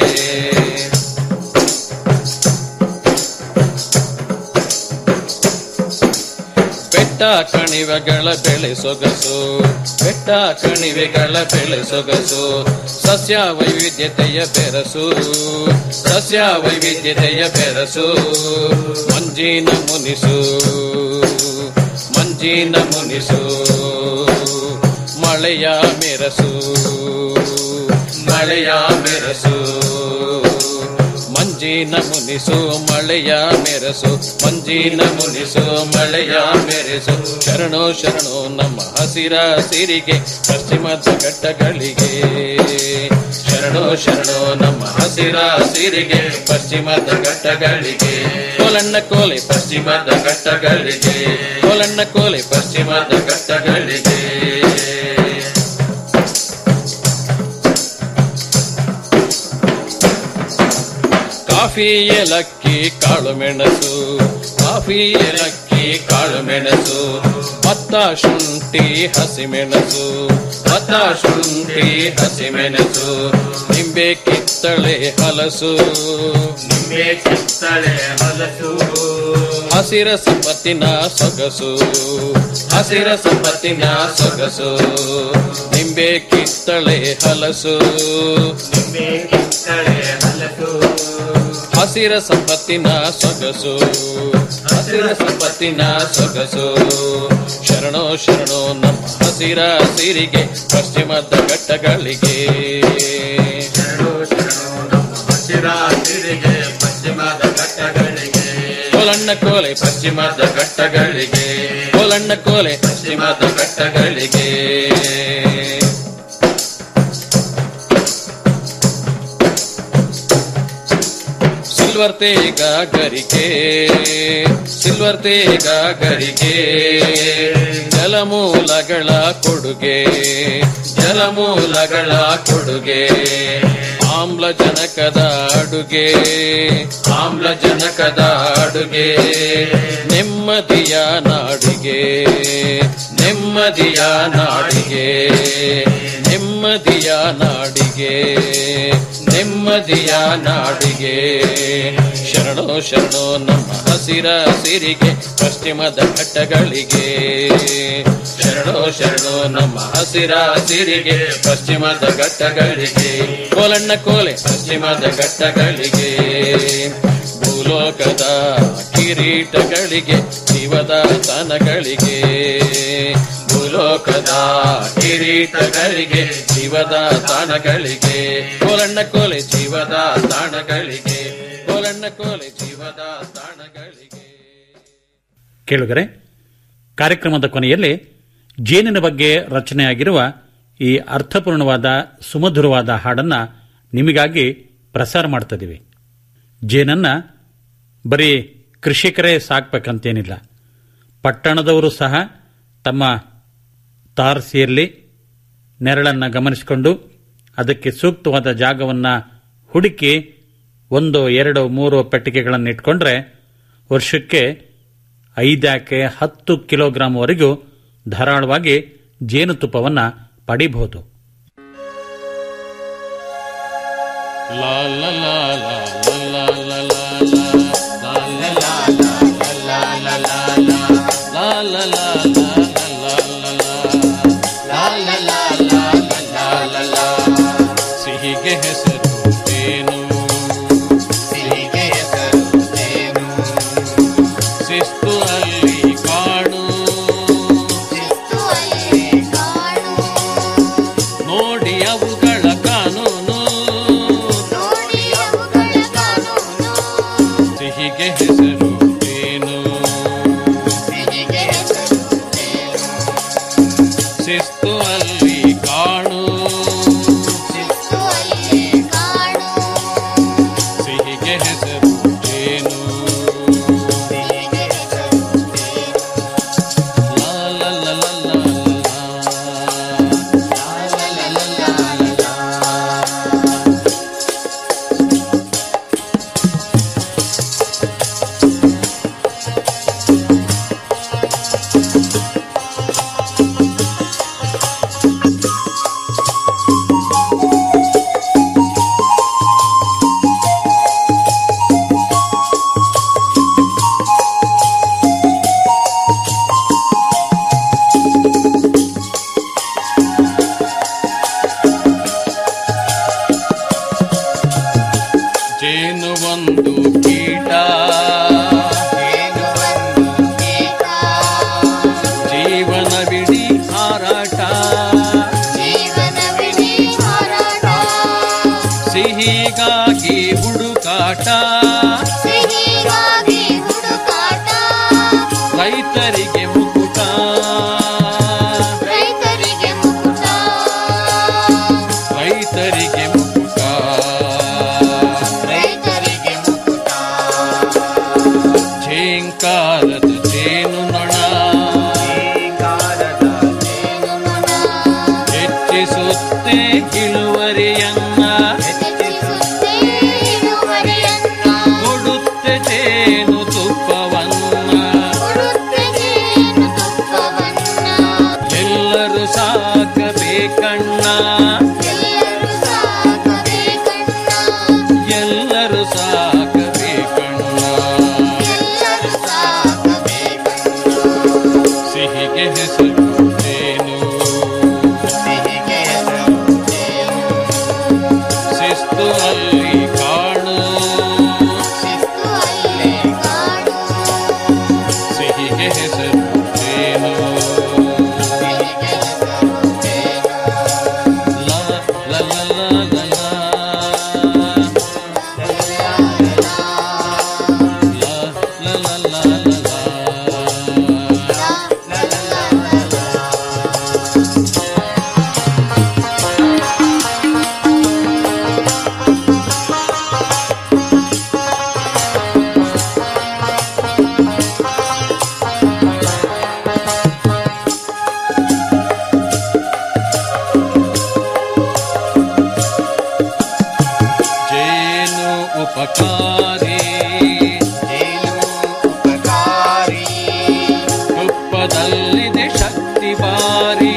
ಬೆಟ್ಟ ಕಣಿವೆಗಳ ಬೆಳೆ ಸೊಗಸು ಬೆಟ್ಟ ಕಣಿವೆಗಳ ಬೆಳೆ ಸೊಗಸು ಸಸ್ಯ ವೈವಿಧ್ಯತೆಯ ಬೆರಸು ಸಸ್ಯ ವೈವಿಧ್ಯತೆಯ ಬೆರಸು ಮಂಜಿನ ಮುನಿಸು ಮಂಜಿನ ಮುನಿಸು ಮಳೆಯ ಮೆರಸು ಮಳೆಯ ಮೆರಸು ಮಂಜಿನ ಮುನಿಸು ಮಳೆಯ ಮೆರಸು ಮಂಜಿನ ಮುನಿಸು ಮಳೆಯ ಮೆರೆಸು ಶರಣೋ ಶರಣೋ ನಮ್ಮ ಹಸಿರ ಸಿರಿಗೆ ಪಶ್ಚಿಮದ ಘಟ್ಟಗಳಿಗೆ ಶರಣೋ ಶರಣೋ ನಮ್ಮ ಹಸಿರ ಸಿರಿಗೆ ಪಶ್ಚಿಮದ ಘಟ್ಟಗಳಿಗೆ ಕೋಲಣ್ಣ ಕೋಲೆ ಪಶ್ಚಿಮದ ಘಟ್ಟಗಳಿಗೆ ಕೋಲಣ್ಣ ಕೋಲೆ ಪಶ್ಚಿಮದ ಘಟ್ಟಗಳಿಗೆ ಕಾಫಿ ಏಲಕ್ಕಿ ಕಾಳು ಮೆಣಸು ಕಾಫಿ ಏಲಕ್ಕಿ ಕಾಳು ಮೆಣಸು ಭತ್ತ ಶುಂಠಿ ಹಸಿಮೆಣಸು ಭತ್ತ ಶುಂಠಿ ಹಸಿಮೆಣಸು ನಿಂಬೆ ಕಿತ್ತಳೆ ಹಲಸು ನಿಂಬೆ ಕಿತ್ತಳೆ ಹಲಸು ಹಸಿರ ಸಂಪತ್ತಿನ ಸೊಗಸು ಹಸಿರ ಸಂಪತ್ತಿನ ಸೊಗಸು ನಿಂಬೆ ಕಿತ್ತಳೆ ಹಲಸು ನಿಂಬೆ ಕಿತ್ತಳೆ ಹಲಸು ಹಸಿರ ಸಂಪತ್ತಿನ ಸೊಗಸು ಹಸಿರ ಸಂಪತ್ತಿನ ಸೊಗಸು ಶರಣೋ ಶರಣೋ ನಮ್ಮ ಹಸಿರ ಸಿರಿಗೆ ಪಶ್ಚಿಮದ ಘಟ್ಟಗಳಿಗೆ ಶರಣೋ ಶರಣೋ ನಮ್ಮ ಹಸಿರ ಸಿರಿಗೆ ಪಶ್ಚಿಮದ ಘಟ್ಟಗಳಿಗೆ ಕೋಲಣ್ಣ ಕೋಲೆ ಪಶ್ಚಿಮದ ಘಟ್ಟಗಳಿಗೆ ಕೋಲಣ್ಣ ಕೋಲೆ ಪಶ್ಚಿಮದ ಘಟ್ಟಗಳಿಗೆ ಸಿಲ್ವರ್ ತೇಗ ಗರಿಕೆ ಸಿಲ್ವರ್ ತೇಗ ಗರಿಕೆ ಜಲಮೂಲಗಳ ಕೊಡುಗೆ ಜಲಮೂಲಗಳ ಕೊಡುಗೆ ಆಮ್ಲಜನಕದ ಅಡುಗೆ ಆಮ್ಲಜನಕದ ಅಡುಗೆ ನೆಮ್ಮದಿಯ ನಾಡಿಗೆ ನೆಮ್ಮದಿಯ ನಾಡಿಗೆ ನೆಮ್ಮದಿಯ ನಾಡಿಗೆ ನೆಮ್ಮದಿಯ ನಾಡಿಗೆ ಶರಣೋ ಶರಣೋ ನಮ್ಮ ಹಸಿರ ಸಿರಿಗೆ ಪಶ್ಚಿಮದ ಘಟ್ಟಗಳಿಗೆ ಶರಣೋ ಶರಣೋ ನಮ್ಮ ಹಸಿರ ಸಿರಿಗೆ ಪಶ್ಚಿಮದ ಘಟ್ಟಗಳಿಗೆ ಕೋಲಣ್ಣ ಕೋಲೆ ಪಶ್ಚಿಮದ ಘಟ್ಟಗಳಿಗೆ ಭೂಲೋಕದ ಕಿರೀಟಗಳಿಗೆ ಜೀವದ ತನಗಳಿಗೆ ಭೂಲೋಕದ ಕಿರೀಟಗಳಿಗೆ ಜೀವದ ತಾಣಗಳಿಗೆ ಕೋಲಣ್ಣ ಕೋಲೆ ಜೀವದ ತಾಣಗಳಿಗೆ ಕೋಲಣ್ಣ ಕೋಲೆ ಜೀವದ ತಾಣಗಳಿಗೆ ಕೇಳುಗರೆ ಕಾರ್ಯಕ್ರಮದ ಕೊನೆಯಲ್ಲಿ ಜೇನಿನ ಬಗ್ಗೆ ರಚನೆಯಾಗಿರುವ ಈ ಅರ್ಥಪೂರ್ಣವಾದ ಸುಮಧುರವಾದ ಹಾಡನ್ನ ನಿಮಗಾಗಿ ಪ್ರಸಾರ ಮಾಡ್ತಿದ್ದೀವಿ ಜೇನನ್ನ ಬರೀ ಕೃಷಿಕರೇ ಸಾಕ್ಬೇಕಂತೇನಿಲ್ಲ ಪಟ್ಟಣದವರು ಸಹ ತಮ್ಮ ತಾರಸಿಯಲ್ಲಿ ನೆರಳನ್ನು ಗಮನಿಸಿಕೊಂಡು ಅದಕ್ಕೆ ಸೂಕ್ತವಾದ ಜಾಗವನ್ನು ಹುಡುಕಿ ಒಂದು ಎರಡು ಮೂರು ಪೆಟ್ಟಿಗೆಗಳನ್ನು ಇಟ್ಕೊಂಡ್ರೆ ವರ್ಷಕ್ಕೆ ಐದ್ಯಾಕೆ ಹತ್ತು ಕಿಲೋಗ್ರಾಂವರೆಗೂ ಧಾರಾಳವಾಗಿ ಜೇನುತುಪ್ಪವನ್ನು ಪಡಿಬಹುದು La la la la la la la la la la la la la la la la la la la ಶಿಸ್ತು ಅಲ್ಲಿ ಕಾಣು ಸಿಹಿಗೆ ಹೆಸರು ಜೇನು ಲಾ ಲಾ ಲಾ ಲಾ ಲಾ ಜೇನು ಒಂದು ಕೀಟ ಜೀವನ ಬಿಡಿ ಹಾರಾಟ ಸಿಹಿಗಾಗಿ ಹುಡುಕಾಟ ರೈತರಿಗೆ ಮುಕುಟ ರೈತರಿಗೆ ಮುಕುಟ ಝೇಂಕಾರದ ಜೇನು ನೊಣ ಹೆಚ್ಚಿಸುತ್ತೆ ಇಳುವರಿಯನ್ನ ಕೊಡುತ್ತೆ ಜೇನು ತುಪ್ಪವನ್ನ ಎಲ್ಲರೂ ಸಾಕಬೇಕಣ್ಣ ಎಲ್ಲರೂ ಸಾಕಬೇಕಣ್ಣ ಸಿಹಿಗೆ ಹೆಸರು ಜೇನು ಶಿಸ್ತು ಅಲ್ಲಿ ಕಾಣು ಸಿಹಿಗೆ ಹೆಸರು ಜೇನು ಲಾ ಲಾ ಲಾ ಲಾ ಲಾ ಲಾ. ಲಾ ಲಾ ಲಾ ಲಾ ಲಾ ಲಾ. ಜೇನು ಉಪಕಾರಿ ತುಪ್ಪದಲ್ಲಿದೆ ಶಕ್ತಿ ಬಾರಿ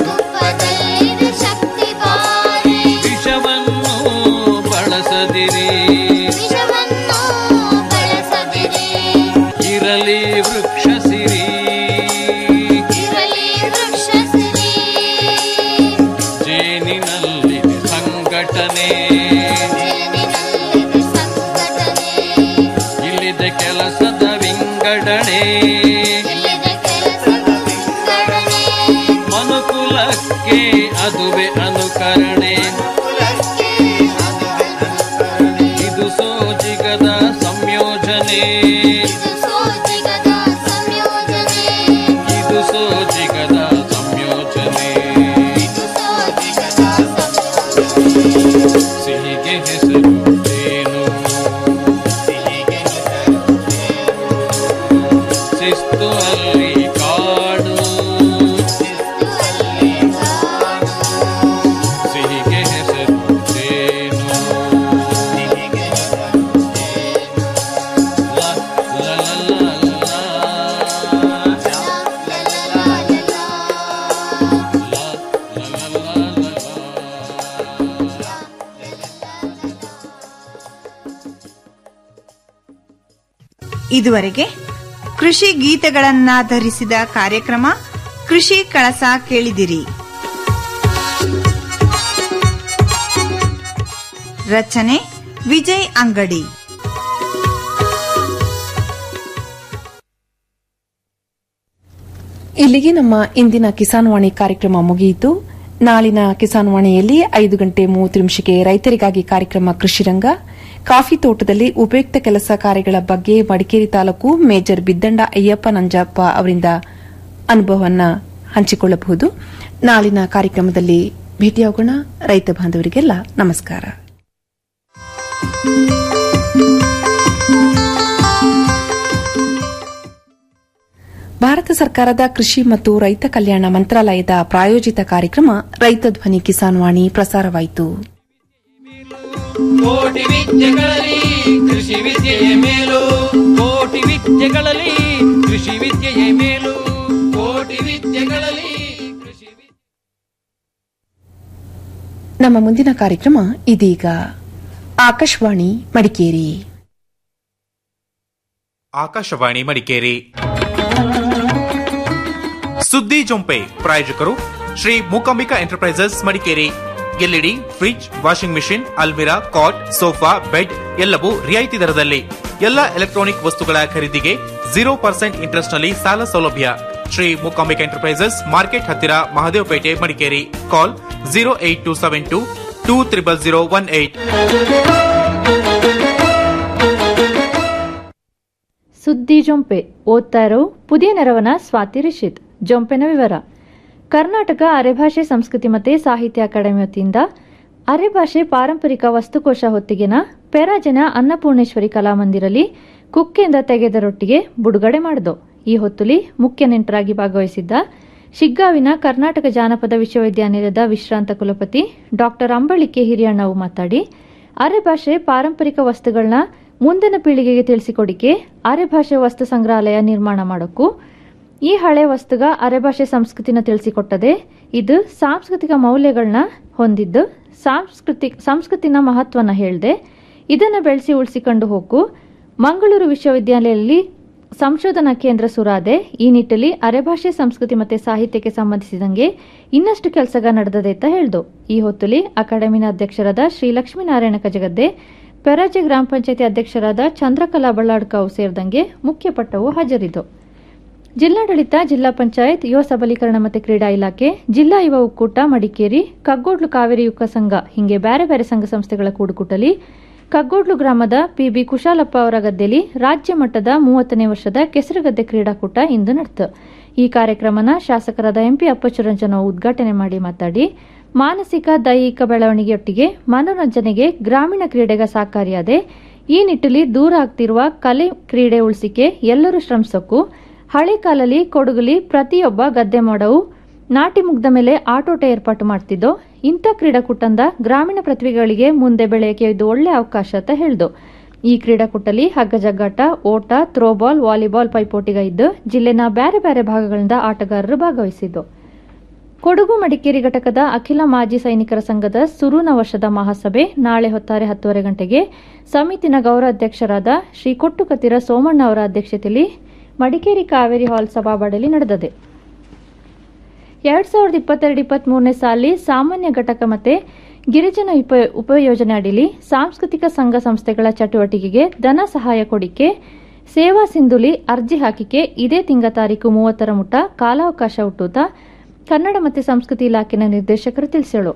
ವಿಷವನ್ನು ಬಳಸದಿರಿ ಇರಲಿ ವೃಕ್ಷ ಸಿರಿ ಜೇನಿನಲ್ಲಿದೆ ಸಂಘಟನೆ ಇಲ್ಲಿದೆ ಕೆಲಸದ ವಿಂಗಡಣೆ ಮನುಕುಲಕ್ಕೆ ಅದುವೆ ಅನುಕರಣೆ ಇದು ಸೋಜಿಗದ ಸಂಯೋಜನೆ ಇದು ಸೋಜಿಗದ ಸಂಯೋಜನೆ ಸಿಹಿಗೆ ಹೆಸರು ಜೇನು ಶಿಸ್ತು ಅಲ್ಲಿ ಕಾಡು ಸಿಹಿಗೆ ಹೆಸರು ಜೇನು ಲಾ ಲಾ ಲಾ ಲಾ ಇದುವರೆಗೆ ಕೃಷಿ ಗೀತೆಗಳನ್ನಾಧರಿಸಿದ ಕಾರ್ಯಕ್ರಮ ಕೃಷಿ ಕಳಸ ಕೇಳಿದಿರಿ ರಚನೆ ವಿಜಯ್ ಅಂಗಡಿ ಇಲ್ಲಿಗೆ ನಮ್ಮ ಇಂದಿನ ಕಿಸಾನ್ ವಾಣಿ ಕಾರ್ಯಕ್ರಮ ಮುಗಿಯಿತು ನಾಳಿನ ಕಿಸಾನ್ ವಾಣಿಯಲ್ಲಿ ಐದು ಗಂಟೆ ಮೂವತ್ತು ನಿಮಿಷಕ್ಕೆ ರೈತರಿಗಾಗಿ ಕಾರ್ಯಕ್ರಮ ಕೃಷಿರಂಗ ಕಾಫಿ ತೋಟದಲ್ಲಿ ಉಪಯುಕ್ತ ಕೆಲಸ ಕಾರ್ಯಗಳ ಬಗ್ಗೆ ಮಡಿಕೇರಿ ತಾಲೂಕು ಮೇಜರ್ ಬಿದ್ದಂಡ ಅಯ್ಯಪ್ಪ ನಂಜಪ್ಪ ಅವರಿಂದ ಅನುಭವವನ್ನ ಹಂಚಿಕೊಳ್ಳಬಹುದು ನಾಳಿನ ಕಾರ್ಯಕ್ರಮದಲ್ಲಿ ಭೇಟಿಯಾಗೋಣ ರೈತ ಬಾಂಧವರಿಗೆಲ್ಲ ನಮಸ್ಕಾರ ಭಾರತ ಸರ್ಕಾರದ ಕೃಷಿ ಮತ್ತು ರೈತ ಕಲ್ಯಾಣ ಮಂತ್ರಾಲಯದ ಪ್ರಾಯೋಜಿತ ಕಾರ್ಯಕ್ರಮ ರೈತ ಧ್ವನಿ ಕಿಸಾನ್ ವಾಣಿ ಪ್ರಸಾರವಾಯಿತು ಕೋಟಿ ವಿದ್ಯೆಗಳಲ್ಲಿ ಕೃಷಿ ವಿದ್ಯೆಯೇ ಮೇಲು ಕೋಟಿ ವಿದ್ಯೆಗಳಲ್ಲಿ ಕೃಷಿ ವಿದ್ಯೆಯೇ ಮೇಲು ಕೋಟಿ ವಿದ್ಯೆಗಳಲ್ಲಿ ನಮ್ಮ ಮುಂದಿನ ಕಾರ್ಯಕ್ರಮ ಇದೀಗ ಆಕಾಶವಾಣಿ ಮಡಿಕೇರಿ ಆಕಾಶವಾಣಿ ಮಡಿಕೇರಿ ಸುದ್ದಿ ಜೊಂಪೆ ಪ್ರಾಯೋಜಕರು Shri Mookambika Enterprises Madikeri LED fridge washing machine ಅಲ್ಮಿರಾ ಕಾಟ್ ಸೋಫಾ ಬೆಡ್ ಎಲ್ಲವೂ ರಿಯಾಯಿತಿ ದರದಲ್ಲಿ ಎಲ್ಲ ಎಲೆಕ್ಟ್ರಾನಿಕ್ ವಸ್ತುಗಳ ಖರೀದಿಗೆ ಜೀರೋ ಪರ್ಸೆಂಟ್ ಇಂಟ್ರೆಸ್ಟ್ ನಲ್ಲಿ ಸಾಲ ಸೌಲಭ್ಯ ಶ್ರೀ ಮೂಕಾಂಬಿಕಾ ಎಂಟರ್ಪ್ರೈಸಸ್ ಮಾರ್ಕೆಟ್ ಹತ್ತಿರ Mahadevapete Madikeri call zero eight two seven two two triple zero one eight ಸುದ್ದಿ ಜೊಂಪೆ ಓದ್ತಾ ಇರೋ ಪುದಿಯ ನೆರವನ ಸ್ವಾತಿ ರಿಷಿತ್ ಜೊಂಪೆನ ವಿವರ ಕರ್ನಾಟಕ ಅರೆಭಾಷೆ ಸಂಸ್ಕೃತಿ ಮತ್ತು ಸಾಹಿತ್ಯ ಅಕಾಡೆಮಿ ವತಿಯಿಂದ ಅರೆಭಾಷೆ ಪಾರಂಪರಿಕ ವಸ್ತುಕೋಶ ಹೊತ್ತಿಗೆನ ಪೆರಾಜನ ಅನ್ನಪೂರ್ಣೇಶ್ವರಿ ಕಲಾಮಂದಿರಲ್ಲಿ ಕುಕ್ಕೆಂದ ತೆಗೆದ ರೊಟ್ಟಿಗೆ ಬಿಡುಗಡೆ ಮಾಡಿದೋ ಈ ಹೊತ್ತುಲಿ ಮುಖ್ಯ ನೆಂಟರಾಗಿ ಭಾಗವಹಿಸಿದ್ದ ಶಿಗ್ಗಾವಿನ ಕರ್ನಾಟಕ ಜಾನಪದ ವಿಶ್ವವಿದ್ಯಾನಿಲಯದ ವಿಶ್ರಾಂತ ಕುಲಪತಿ ಡಾಕ್ಟರ್ ಅಂಬಳಿಕೆ ಹಿರಿಯಣ್ಣವು ಮಾತಾಡಿ ಅರೆಭಾಷೆ ಪಾರಂಪರಿಕ ವಸ್ತುಗಳನ್ನ ಮುಂದಿನ ಪೀಳಿಗೆಗೆ ತಿಳಿಸಿಕೊಡಿಕೆ ಅರೆಭಾಷೆ ವಸ್ತು ಸಂಗ್ರಹಾಲಯ ನಿರ್ಮಾಣ ಮಾಡೋಕ್ಕೂ ಈ ಹಳೆ ವಸ್ತುಗ ಅರೆಭಾಷೆ ಸಂಸ್ಕೃತಿನ ತಿಳಿಸಿಕೊಟ್ಟದೆ ಇದು ಸಾಂಸ್ಕೃತಿಕ ಮೌಲ್ಯಗಳನ್ನ ಹೊಂದಿದ್ದು ಸಾಂಸ್ಕೃತಿಕ ಸಂಸ್ಕೃತಿನ ಮಹತ್ವನ ಹೇಳ್ದೆ ಇದನ್ನು ಬೆಳೆಸಿ ಉಳಿಸಿಕೊಂಡು ಹೋಗು ಮಂಗಳೂರು ವಿಶ್ವವಿದ್ಯಾಲಯದಲ್ಲಿ ಸಂಶೋಧನಾ ಕೇಂದ್ರ ಸುರಾದೆ ಈ ನಿಟ್ಟಲ್ಲಿ ಅರೆಭಾಷೆ ಸಂಸ್ಕೃತಿ ಮತ್ತು ಸಾಹಿತ್ಯಕ್ಕೆ ಸಂಬಂಧಿಸಿದಂಗೆ ಇನ್ನಷ್ಟು ಕೆಲಸಗ ನಡೆದದೆ ಅಂತ ಹೇಳ್ದು ಈ ಹೊತ್ತುಲಿ ಅಕಾಡೆಮಿನ ಅಧ್ಯಕ್ಷರಾದ ಶ್ರೀ ಲಕ್ಷ್ಮೀನಾರಾಯಣ ಕಜಗದ್ದೆ ಪೆರಾಜೆ ಗ್ರಾಮ ಪಂಚಾಯತಿ ಅಧ್ಯಕ್ಷರಾದ ಚಂದ್ರಕಲಾ ಬಳ್ಳಾಡ್ಕಾವು ಸೇರಿದಂಗೆ ಮುಖ್ಯ ಪಟ್ಟವು ಹಾಜರಿದ್ದು ಜಿಲ್ಲಾಡಳಿತ ಜಿಲ್ಲಾ ಪಂಚಾಯತ್ ಯುವ ಸಬಲೀಕರಣ ಮತ್ತು ಕ್ರೀಡಾ ಇಲಾಖೆ ಜಿಲ್ಲಾ ಯುವ ಒಕ್ಕೂಟ ಮಡಿಕೇರಿ ಕಗ್ಗೋಡ್ಲು ಕಾವೇರಿ ಯುವಕ ಸಂಘ ಹೀಗೆ ಬೇರೆ ಬೇರೆ ಸಂಘ ಸಂಸ್ಥೆಗಳ ಕೂಡುಕೂಟಲಿ ಕಗ್ಗೋಡ್ಲು ಗ್ರಾಮದ ಪಿಬಿ ಕುಶಾಲಪ್ಪ ಅವರ ಗದ್ದೆಯಲ್ಲಿ ರಾಜ್ಯ ಮಟ್ಟದ ಮೂವತ್ತನೇ ವರ್ಷದ ಕೆಸರುಗದ್ದೆ ಕ್ರೀಡಾಕೂಟ ಇಂದು ನಡೆತು ಈ ಕಾರ್ಯಕ್ರಮನ ಶಾಸಕರಾದ ಎಂಪಿ ಅಪ್ಪಚುರಂಜನ ಉದ್ಘಾಟನೆ ಮಾಡಿ ಮಾತಾಡಿ ಮಾನಸಿಕ ದೈಹಿಕ ಬೆಳವಣಿಗೆಯೊಟ್ಟಿಗೆ ಮನೋರಂಜನೆಗೆ ಗ್ರಾಮೀಣ ಕ್ರೀಡೆಗೆ ಸಹಕಾರಿಯಾದೆ ಈ ನಿಟ್ಟಿನಲ್ಲಿ ದೂರ ಆಗ್ತಿರುವ ಕಲೆ ಕ್ರೀಡೆ ಉಳಿಸಿಕೆ ಎಲ್ಲರೂ ಶ್ರಮಿಸೋಕು ಹಳೆ ಕಾಲಲ್ಲಿ ಕೊಡಗುಲಿ ಪ್ರತಿಯೊಬ್ಬ ಗದ್ದೆ ಮಾಡವು ನಾಟಿ ಮುಗ್ದ ಮೇಲೆ ಆಟೋಟ ಏರ್ಪಾಟು ಮಾಡ್ತಿದ್ದೋ ಇಂಥ ಕ್ರೀಡಾಕೂಟಂದ ಗ್ರಾಮೀಣ ಪ್ರತಿಭೆಗಳಿಗೆ ಮುಂದೆ ಬೆಳೆಯಕ್ಕೆ ಇದು ಒಳ್ಳೆ ಅವಕಾಶ ಅಂತ ಹೇಳ್ದು ಈ ಕ್ರೀಡಾಕೂಟಲ್ಲಿ ಹಗ್ಗ ಜಗ್ಗಾಟ ಓಟ ಥ್ರೋಬಾಲ್ ವಾಲಿಬಾಲ್ ಪೈಪೋಟಿಗ ಇದ್ದು ಜಿಲ್ಲೆನ ಬೇರೆ ಬೇರೆ ಭಾಗಗಳಿಂದ ಆಟಗಾರರು ಭಾಗವಹಿಸಿದ್ದು ಕೊಡಗು ಮಡಿಕೇರಿ ಘಟಕದ ಅಖಿಲ ಮಾಜಿ ಸೈನಿಕರ ಸಂಘದ ಸುರುನ ವರ್ಷದ ಮಹಾಸಭೆ ನಾಳೆ ಹೊತ್ತಾರೆ ಹತ್ತುವರೆ ಗಂಟೆಗೆ ಸಮಿತಿನ ಗೌರವಾಧ್ಯಕ್ಷರಾದ ಶ್ರೀ ಕೊಟ್ಟುಕತಿರ ಸೋಮಣ್ಣ ಅವರ ಅಧ್ಯಕ್ಷತೆಯಲ್ಲಿ ಮಡಿಕೇರಿ ಕಾವೇರಿ ಹಾಲ್ ಸಭಾಬಾಡಲಿ ನಡೆದಿದೆ ಎರಡ್ ಸಾವಿರದ ಇಪ್ಪತ್ತೆರಡು ಇಪ್ಪತ್ಮೂರನೇ ಸಾಲಿ ಸಾಮಾನ್ಯ ಘಟಕ ಮತ್ತೆ ಗಿರಿಜನ ಉಪ ಉಪಯೋಜನೆ ಅಡಿಲಿ ಸಾಂಸ್ಕೃತಿಕ ಸಂಘ ಸಂಸ್ಥೆಗಳ ಚಟುವಟಿಕೆಗೆ ಧನ ಸಹಾಯ ಕೊಡಿಕೆ ಸೇವಾ ಸಿಂಧುಲಿ ಅರ್ಜಿ ಹಾಕಿಕೆ ಇದೇ ತಿಂಗ ತಾರೀಕು ಮೂವತ್ತರ ಮುಟ ಕಾಲಾವಕಾಶ ಹುಟ್ಟುತ್ತ ಕನ್ನಡ ಮತ್ತು ಸಂಸ್ಕೃತಿ ಇಲಾಖೆನ ನಿರ್ದೇಶಕರು ತಿಳಿಸಳು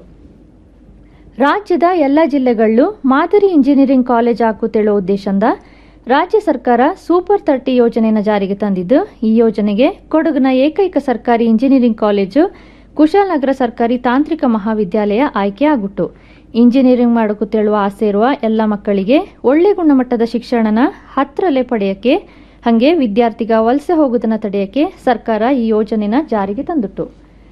ರಾಜ್ಯದ ಎಲ್ಲ ಜಿಲ್ಲೆಗಳಲ್ಲೂ ಮಾದರಿ ಇಂಜಿನಿಯರಿಂಗ್ ಕಾಲೇಜ್ ಹಾಕುತ್ತೇಳೋ ಉದ್ದೇಶದಿಂದ ರಾಜ್ಯ ಸರ್ಕಾರ ಸೂಪರ್ ತರ್ಟಿ ಯೋಜನೆಯನ್ನು ಜಾರಿಗೆ ತಂದಿದ್ದು ಈ ಯೋಜನೆಗೆ ಕೊಡಗಿನ ಏಕೈಕ ಸರ್ಕಾರಿ ಇಂಜಿನಿಯರಿಂಗ್ ಕಾಲೇಜು ಕುಶಾಲನಗರ ಸರ್ಕಾರಿ ತಾಂತ್ರಿಕ ಮಹಾವಿದ್ಯಾಲಯ ಆಯ್ಕೆ ಆಗಿತ್ತು ಇಂಜಿನಿಯರಿಂಗ್ ಮಾಡೋಕುತ್ತೇಳುವ ಆಸೆ ಇರುವ ಎಲ್ಲ ಮಕ್ಕಳಿಗೆ ಒಳ್ಳೆ ಗುಣಮಟ್ಟದ ಶಿಕ್ಷಣನ ಹತ್ರಲ್ಲೇ ಪಡೆಯಕ್ಕೆ ಹಾಗೆ ವಿದ್ಯಾರ್ಥಿಗ ವಲಸೆ ಹೋಗುವುದನ್ನು ತಡೆಯಕ್ಕೆ ಸರ್ಕಾರ ಈ ಯೋಜನೆನ ಜಾರಿಗೆ ತಂದಿತ್ತು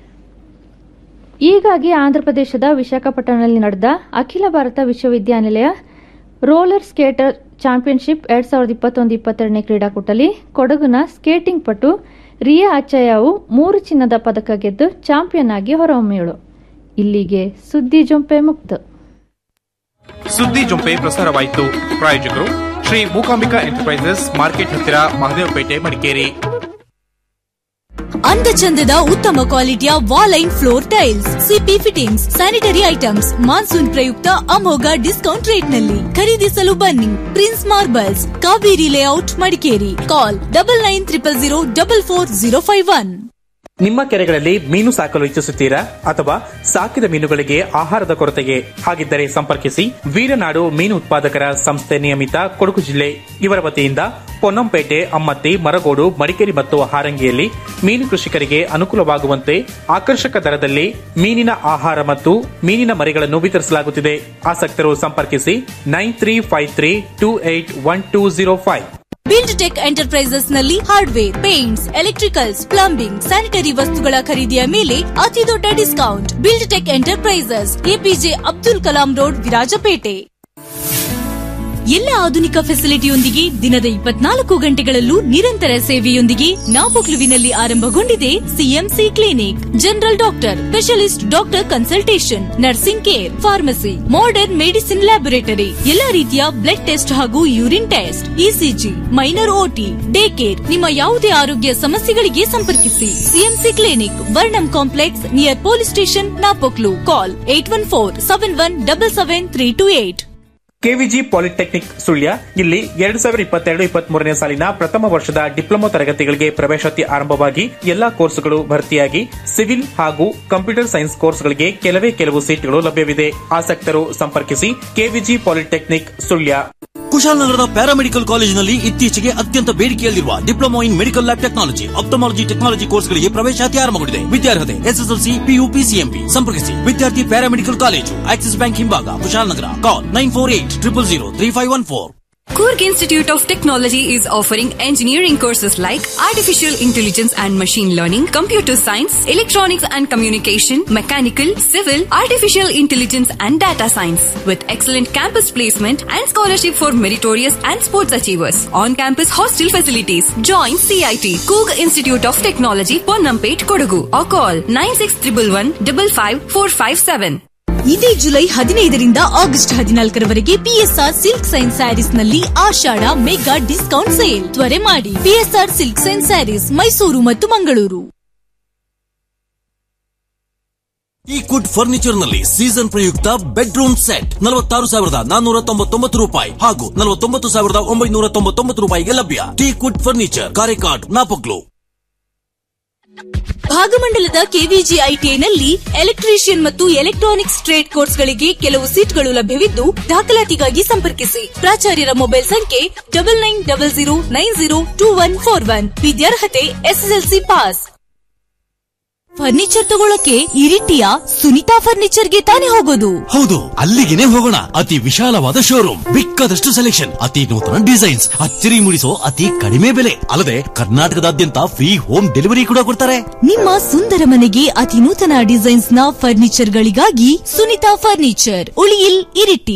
ಹೀಗಾಗಿ ಆಂಧ್ರಪ್ರದೇಶದ ವಿಶಾಖಪಟ್ಟಣದಲ್ಲಿ ನಡೆದ ಅಖಿಲ ಭಾರತ ವಿಶ್ವವಿದ್ಯಾನಿಲಯ ರೋಲರ್ ಸ್ಕೇಟರ್ ಚಾಂಪಿಯನ್ಶಿಪ್ ಎರಡ್ ಸಾವಿರದ ಇಪ್ಪತ್ತೊಂದು ಇಪ್ಪತ್ತೆರಡನೇ ಕ್ರೀಡಾಕೂಟದಲ್ಲಿ ಕೊಡಗುನ ಸ್ಕೇಟಿಂಗ್ ಪಟು ರಿಯಾ ಅಚ್ಚಯ್ಯವು ಮೂರು ಚಿನ್ನದ ಪದಕ ಗೆದ್ದು ಚಾಂಪಿಯನ್ ಆಗಿ ಹೊರಹೊಮ್ಮಿಯಳು ಇಲ್ಲಿಗೆ ಸುದ್ದಿ ಜೊಂಪೆ ಮುಕ್ತ ಸುದ್ದಿ ಜೊಂಪೆ ಪ್ರಸಾರವಾಯಿತು ಪ್ರಾಯೋಜಕರು ಶ್ರೀ ಮೂಕಾಂಬಿಕಾ ಎಂಟರ್ಪ್ರೈಸಸ್ ಮಾರ್ಕೆಟ್ ಹತ್ತಿರ ಮಹದೇವಪೇಟೆ ಮಡಿಕೇರಿ ಅಂದ ಚಂದದ ಉತ್ತಮ ಕ್ವಾಲಿಟಿಯ wall and floor tiles CP fittings sanitary items monsoon ಪ್ರಯುಕ್ತ ಅಮೋಘ ಡಿಸ್ಕೌಂಟ್ ರೇಟ್ನಲ್ಲಿ ಖರೀದಿಸಲು ಬನ್ನಿ Prince Marbles Kaveri layout Madikeri call double nine triple zero double four zero five one ನಿಮ್ಮ ಕೆರೆಗಳಲ್ಲಿ ಮೀನು ಸಾಕಲು ಇಚ್ಛಿಸುತ್ತೀರಾ ಅಥವಾ ಸಾಕಿದ ಮೀನುಗಳಿಗೆ ಆಹಾರದ ಕೊರತೆಗೆ ಹಾಗಿದ್ದರೆ ಸಂಪರ್ಕಿಸಿ ವೀರನಾಡು ಮೀನು ಉತ್ಪಾದಕರ ಸಂಸ್ಥೆ ನಿಯಮಿತ ಕೊಡಗು ಜಿಲ್ಲೆ ಇವರ ವತಿಯಿಂದ ಪೊನ್ನಂಪೇಟೆ ಅಮ್ಮತ್ತಿ ಮರಗೋಡು ಮಡಿಕೇರಿ ಮತ್ತು ಹಾರಂಗಿಯಲ್ಲಿ ಮೀನು ಕೃಷಿಕರಿಗೆ ಅನುಕೂಲವಾಗುವಂತೆ ಆಕರ್ಷಕ ದರದಲ್ಲಿ ಮೀನಿನ ಆಹಾರ ಮತ್ತು ಮೀನಿನ ಮರಿಗಳನ್ನು ವಿತರಿಸಲಾಗುತ್ತಿದೆ ಆಸಕ್ತರು ಸಂಪರ್ಕಿಸಿ nine three five three two eight one two zero five Build Tech Enterprises ನಲ್ಲಿ hardware paints electricals plumbing sanitary ವಸ್ತುಗಳ ಖರೀದಿಯ ಮೇಲೆ ಅತಿ ದೊಡ್ಡ discount Build Tech Enterprises APJ Abdul Kalam road Virajpet ಎಲ್ಲ ಆಧುನಿಕ ಫೆಸಿಲಿಟಿಯೊಂದಿಗೆ ದಿನದ ಇಪ್ಪತ್ನಾಲ್ಕು ಗಂಟೆಗಳಲ್ಲೂ ನಿರಂತರ ಸೇವೆಯೊಂದಿಗೆ ನಾಪೊಕ್ಲುವಿನಲ್ಲಿ ಆರಂಭಗೊಂಡಿದೆ CMC clinic general doctor specialist doctor consultation nursing care pharmacy modern medicine laboratory ಎಲ್ಲಾ ರೀತಿಯ ಬ್ಲಡ್ ಟೆಸ್ಟ್ ಹಾಗೂ urine test ECG minor OT day care ನಿಮ್ಮ ಯಾವುದೇ ಆರೋಗ್ಯ ಸಮಸ್ಯೆಗಳಿಗೆ ಸಂಪರ್ಕಿಸಿ CMC clinic Varnam complex near police station Napoklu call eight one four seven one double seven three two eight KVG polytechnic Sullia ಇಲ್ಲಿ ಎರಡು ಸಾವಿರ ಇಪ್ಪತ್ತೆರಡು ಇಪ್ಪತ್ಮೂರನೇ ಸಾಲಿನ ಪ್ರಥಮ ವರ್ಷದ ಡಿಪ್ಲೊಮಾ ತರಗತಿಗಳಿಗೆ ಪ್ರವೇಶಾತಿ ಆರಂಭವಾಗಿ ಎಲ್ಲಾ ಕೋರ್ಸ್ಗಳು ಭರ್ತಿಯಾಗಿ ಸಿವಿಲ್ ಹಾಗೂ ಕಂಪ್ಯೂಟರ್ ಸೈನ್ಸ್ ಕೋರ್ಸ್ಗಳಿಗೆ ಕೆಲವೇ ಕೆಲವು ಸೀಟ್ಗಳು ಲಭ್ಯವಿದೆ ಆಸಕ್ತರು ಸಂಪರ್ಕಿಸಿ ಕೆವಿಜಿ ಪಾಲಿಟೆಕ್ನಿಕ್ ಸುಳ್ಯ ಕುಶಾಲನಗರದ ಪ್ಯಾರಾಮೆಡಿಕಲ್ ಕಾಲೇಜಿನಲ್ಲಿ ಇತ್ತೀಚೆಗೆ ಅತ್ಯಂತ ಬೇಡಿಕೆಯಲ್ಲಿರುವ diploma in medical lab technology ophthalmology technology ಕೋರ್ಸ್ಗಳಿಗೆ ಪ್ರವೇಶಾತಿ ಆರಂಭಗೊಂಡಿದೆ ವಿದ್ಯಾರ್ಹತೆ ಎಸ್ಎಸ್ಎಲ್ಸಿ ಪಿಯು ಪಿಸಿಎಂಬಿ ಸಂಪರ್ಕಿಸಿ ವಿದ್ಯಾರ್ಥಿ ಪ್ಯಾರಾಮೆಡಿಕಲ್ ಕಾಲೇಜು ಆಕ್ಸಿಸ್ ಬ್ಯಾಂಕ್ ಹಿಂಭಾಗ Kushalnagar call nine four eight triple zero three five one four Kurg Institute of Technology is offering engineering courses like Artificial Intelligence and Machine Learning, Computer Science, Electronics and Communication, Mechanical, Civil, Artificial Intelligence and Data Science with excellent campus placement and scholarship for meritorious and sports achievers. On-campus hostel facilities. Join CIT, Kurg Institute of Technology, Ponnampet, Kodagu or call 9611 55457. ಇದೇ ಜುಲೈ ಹದಿನೈದರಿಂದ ಆಗಸ್ಟ್ ಹದಿನಾಲ್ಕರವರೆಗೆ ಪಿಎಸ್ಆರ್ ಸಿಲ್ಕ್ ಸೈನ್ಸ್ ಸ್ಯಾರೀಸ್ ನಲ್ಲಿ ಆಷಾಢ ಮೆಗಾ ಡಿಸ್ಕೌಂಟ್ ಸೇಲ್ ತ್ವರೆ ಮಾಡಿ PSR silk science sarees Mysuru ಮತ್ತು ಮಂಗಳೂರು ಈ ಕುಡ್ ಫರ್ನಿಚರ್ ನಲ್ಲಿ ಸೀಸನ್ ಪ್ರಯುಕ್ತ ಬೆಡ್ರೂಮ್ ಸೆಟ್ ನಲವತ್ತಾರು ಸಾವಿರದ ನಾನ್ನೂರ ತೊಂಬತ್ತೊಂಬತ್ತು ರೂಪಾಯಿ ಹಾಗೂ ನಲವತ್ತೊಂಬತ್ತು ಸಾವಿರದ ಒಂಬೈನೂರ ತೊಂಬತ್ತೊಂಬತ್ತು ರೂಪಾಯಿಗೆ ಲಭ್ಯ ಟೀ ಕುಡ್ ಫರ್ನಿಚರ್ ಕಾರೆಕಾಡ್ ನಾಪಕ್ಲು ಭಾಗಮಂಡಲದ ಕೆವಿಜಿ ಐಟಿಐನಲ್ಲಿ ಎಲೆಕ್ಟ್ರಿಷಿಯನ್ ಮತ್ತು ಎಲೆಕ್ಟ್ರಾನಿಕ್ಸ್ ಟ್ರೇಡ್ ಕೋರ್ಸ್ಗಳಿಗೆ ಕೆಲವು ಸೀಟ್ಗಳು ಲಭ್ಯವಿದ್ದು ದಾಖಲಾತಿಗಾಗಿ ಸಂಪರ್ಕಿಸಿ ಪ್ರಾಚಾರ್ಯರ ಮೊಬೈಲ್ ಸಂಖ್ಯೆ double nine double zero nine zero two one four one ವಿದ್ಯಾರ್ಹತೆ ಎಸ್ಎಸ್ಎಲ್ಸಿ ಪಾಸ್ ಫರ್ನಿಚರ್ ತಗೊಳಕ್ಕೆ ಇರಿಟಿಯ ಸುನಿತಾ ಫರ್ನಿಚರ್ಗೆ ತಾನೇ ಹೋಗೋದು ಹೌದು ಅಲ್ಲಿಗೆನೆ ಹೋಗೋಣ ಅತಿ ವಿಶಾಲವಾದ ಶೋರೂಮ್ ಬೇಕಾದಷ್ಟು ಸೆಲೆಕ್ಷನ್ ಅತಿ ನೂತನ ಡಿಸೈನ್ಸ್ ಅಚ್ಚರಿ ಮೂಡಿಸೋ ಅತಿ ಕಡಿಮೆ ಬೆಲೆ ಅಲ್ಲದೆ ಕರ್ನಾಟಕದಾದ್ಯಂತ ಫ್ರೀ ಹೋಮ್ ಡೆಲಿವರಿ ಕೂಡ ಕೊಡ್ತಾರೆ ನಿಮ್ಮ ಸುಂದರ ಮನೆಗೆ ಅತಿ ನೂತನ ಡಿಸೈನ್ಸ್ ನ ಫರ್ನಿಚರ್ ಗಳಿಗಾಗಿ ಸುನಿತಾ ಫರ್ನಿಚರ್ ಉಳಿಯಿಲ್ ಇರಿಟಿ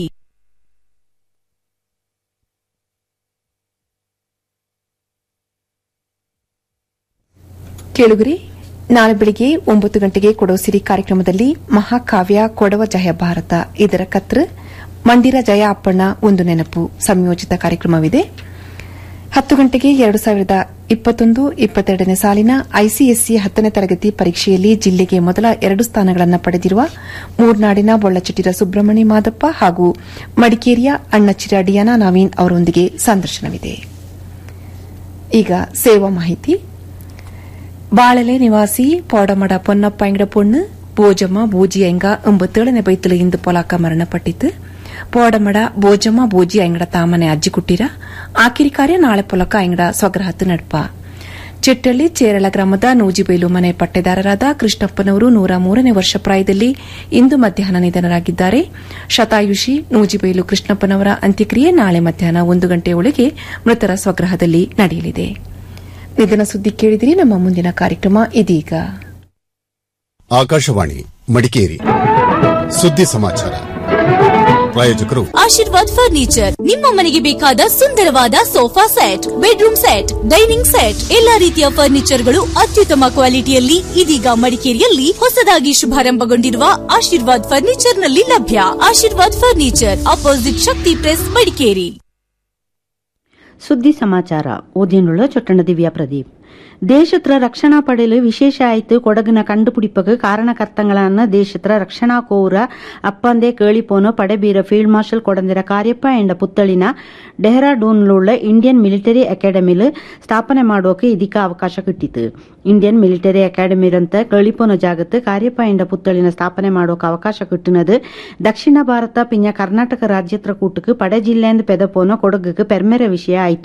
ಕೇಳುಗರಿ ನಾಳೆ ಬೆಳಿಗ್ಗೆ ಒಂಬತ್ತು ಗಂಟೆಗೆ ಕೊಡೋಸಿರಿ ಕಾರ್ಯಕ್ರಮದಲ್ಲಿ ಮಹಾಕಾವ್ಯ ಕೊಡವ ಜಯ ಭಾರತ ಇದರ ಕತ್ರ ಮಂದಿರ ಜಯ ಅಪ್ಪಣ್ಣ ಒಂದು ನೆನಪು ಸಂಯೋಜಿತ ಕಾರ್ಯಕ್ರಮವಿದೆ ಹತ್ತು ಗಂಟೆಗೆ ಎರಡು ಸಾವಿರದ ಇಪ್ಪತ್ತೊಂದು ಇಪ್ಪತ್ತೆರಡನೇ ಸಾಲಿನ ಐಸಿಎಸ್ಸಿ ಹತ್ತನೇ ತರಗತಿ ಪರೀಕ್ಷೆಯಲ್ಲಿ ಜಿಲ್ಲೆಗೆ ಮೊದಲ ಎರಡು ಸ್ಥಾನಗಳನ್ನು ಪಡೆದಿರುವ ಮೂರ್ನಾಡಿನ ಬೊಳ್ಳಚಿಟ್ಟಿರ ಸುಬ್ರಹ್ಮಣ್ಯ ಮಾದಪ್ಪ ಹಾಗೂ ಮಡಿಕೇರಿಯ ಅಣ್ಣಚ್ಚಿರ ಡಿಯಾನಾ ನವೀನ್ ಅವರೊಂದಿಗೆ ಸಂದರ್ಶನವಿದೆ ಈಗ ಸೇವಾ ಮಾಹಿತಿ ಬಾಳಲೆ ನಿವಾಸಿ ಪೋಡಮಡ ಪೊನ್ನಪ್ಪ ಎಂಗಡ ಪೊಣ್ಣು ಬೋಜಮ್ಮ ಬೂಜಿ ಎಂಗ ಎಂಬತ್ತೇಳನೇ ಬೈತಲು ಇಂದು ಪೊಲಾಕ ಮರಣಪಟ್ಟಿತು ಪೋಡಮಡ ಬೋಜಮ್ಮ ಬೂಜಿ ಎಂಗಡ ತಾಮನೆ ಅಜ್ಜಿ ಕುಟ್ಟಿರ ಆಕಿರಿ ಕಾರ್ಯ ನಾಳೆ ಪೊಲಕ ಎಂಗಡ ಸ್ವಗ್ರಹತ್ತು ನಡ್ಪ ಚಿಟ್ಟಳ್ಳಿ ಚೇರಳ ಗ್ರಾಮದ ನೂಜಿಬೈಲು ಮನೆ ಪಟ್ಟೆದಾರರಾದ ಕೃಷ್ಣಪ್ಪನವರು ನೂರ ಮೂರನೇ ವರ್ಷ ಪ್ರಾಯದಲ್ಲಿ ಇಂದು ಮಧ್ಯಾಹ್ನ ನಿಧನರಾಗಿದ್ದಾರೆ ಶತಾಯುಷಿ ನೂಜಿಬೈಲು ಕೃಷ್ಣಪ್ಪನವರ ಅಂತ್ಯಕ್ರಿಯೆ ನಾಳೆ ಮಧ್ಯಾಹ್ನ ಒಂದು ಗಂಟೆಯೊಳಗೆ ಮೃತರ ಸ್ವಗ್ರಹದಲ್ಲಿ ನಡೆಯಲಿದೆ ನಿಧನ ಸುದ್ದಿ ಕೇಳಿದಿರಿ ನಮ್ಮ ಮುಂದಿನ ಕಾರ್ಯಕ್ರಮ ಇದೀಗ ಆಕಾಶವಾಣಿ ಮಡಿಕೇರಿ ಸುದ್ದಿ ಸಮಾಚಾರ ಪ್ರಾಯೋಜಕರು ಆಶೀರ್ವಾದ್ ಫರ್ನಿಚರ್ ನಿಮ್ಮ ಮನೆಗೆ ಬೇಕಾದ ಸುಂದರವಾದ sofa set bedroom set dining set ಎಲ್ಲಾ ರೀತಿಯ ಫರ್ನಿಚರ್ಗಳು ಅತ್ಯುತ್ತಮ ಕ್ವಾಲಿಟಿಯಲ್ಲಿ ಇದೀಗ ಮಡಿಕೇರಿಯಲ್ಲಿ ಹೊಸದಾಗಿ ಶುಭಾರಂಭಗೊಂಡಿರುವ ಆಶೀರ್ವಾದ್ ಫರ್ನಿಚರ್ ನಲ್ಲಿ ಲಭ್ಯ Ashirvad furniture opposite Shakti press Madikeri ಸುದ್ದಿ ಸಮಾಚಾರ ಓದಿನುಳ್ಳ ಚೊಟ್ಟಣ ದಿವ್ಯಾ ಪ್ರದೀಪ್ தேசத்துல ரக்ஷணா படையில விசேஷ ஆய்த்து கொடகுன கண்டுபிடிப்புக்கு காரணகர்த்தங்களான தேசத்துல ரಕ್ಷಣಾ ಕೋರ ಅಪ್ಪಂದೆ ಕೇಳಿಪೋನು ಪಡೆಬೀರ ಫೀಲ್ಡ್ ಮಾರ್ಷಲ್ ಕೊಡಂದಿರ ಕಾರ್ಯಪ್ಪ ಎಂಡ ಪುತ್ತಳಿನ ಡೆಹ್ರಾಡೂನ್ಲುಳ್ಳ ಇಂಡಿಯನ್ ಮಿಲಿಟರಿ ಅಕಾಡೆಮಿಲ್ ಸ್ಥಾಪನೆ ಮಾಡೋಕೆ ಇದಕ್ಕೆ ಅವಕಾಶ ಕಿಟ್ಟಿತು ಇಂಡಿಯನ್ ಮಿಲಿಟರಿ ಅಕಾಡೆಮಿರಂತ ಕೇಳಿಪೋನ ಜಾಗತ್ತು ಕಾರ್ಯಪ್ಪ ಎಂಡ ಪುತ್ತಳಿನ ಸ್ಥಾಪನೆ ಮಾಡೋಕೆ ಅವಕಾಶ ಕಿಟ್ಟಿನದು ದಕ್ಷಿಣ ಭಾರತ ಪಿಂಜ ಕರ್ನಾಟಕ ರಾಜ್ಯತ್ರ ಕೂಟಕ್ಕೆ ಪಡೆ ಜಿಲ್ಲೆಯಿಂದ ಪೆದಪೋನ ಕೊಡಗುக்கு பெருமெற விஷயம் ஆயிட்டு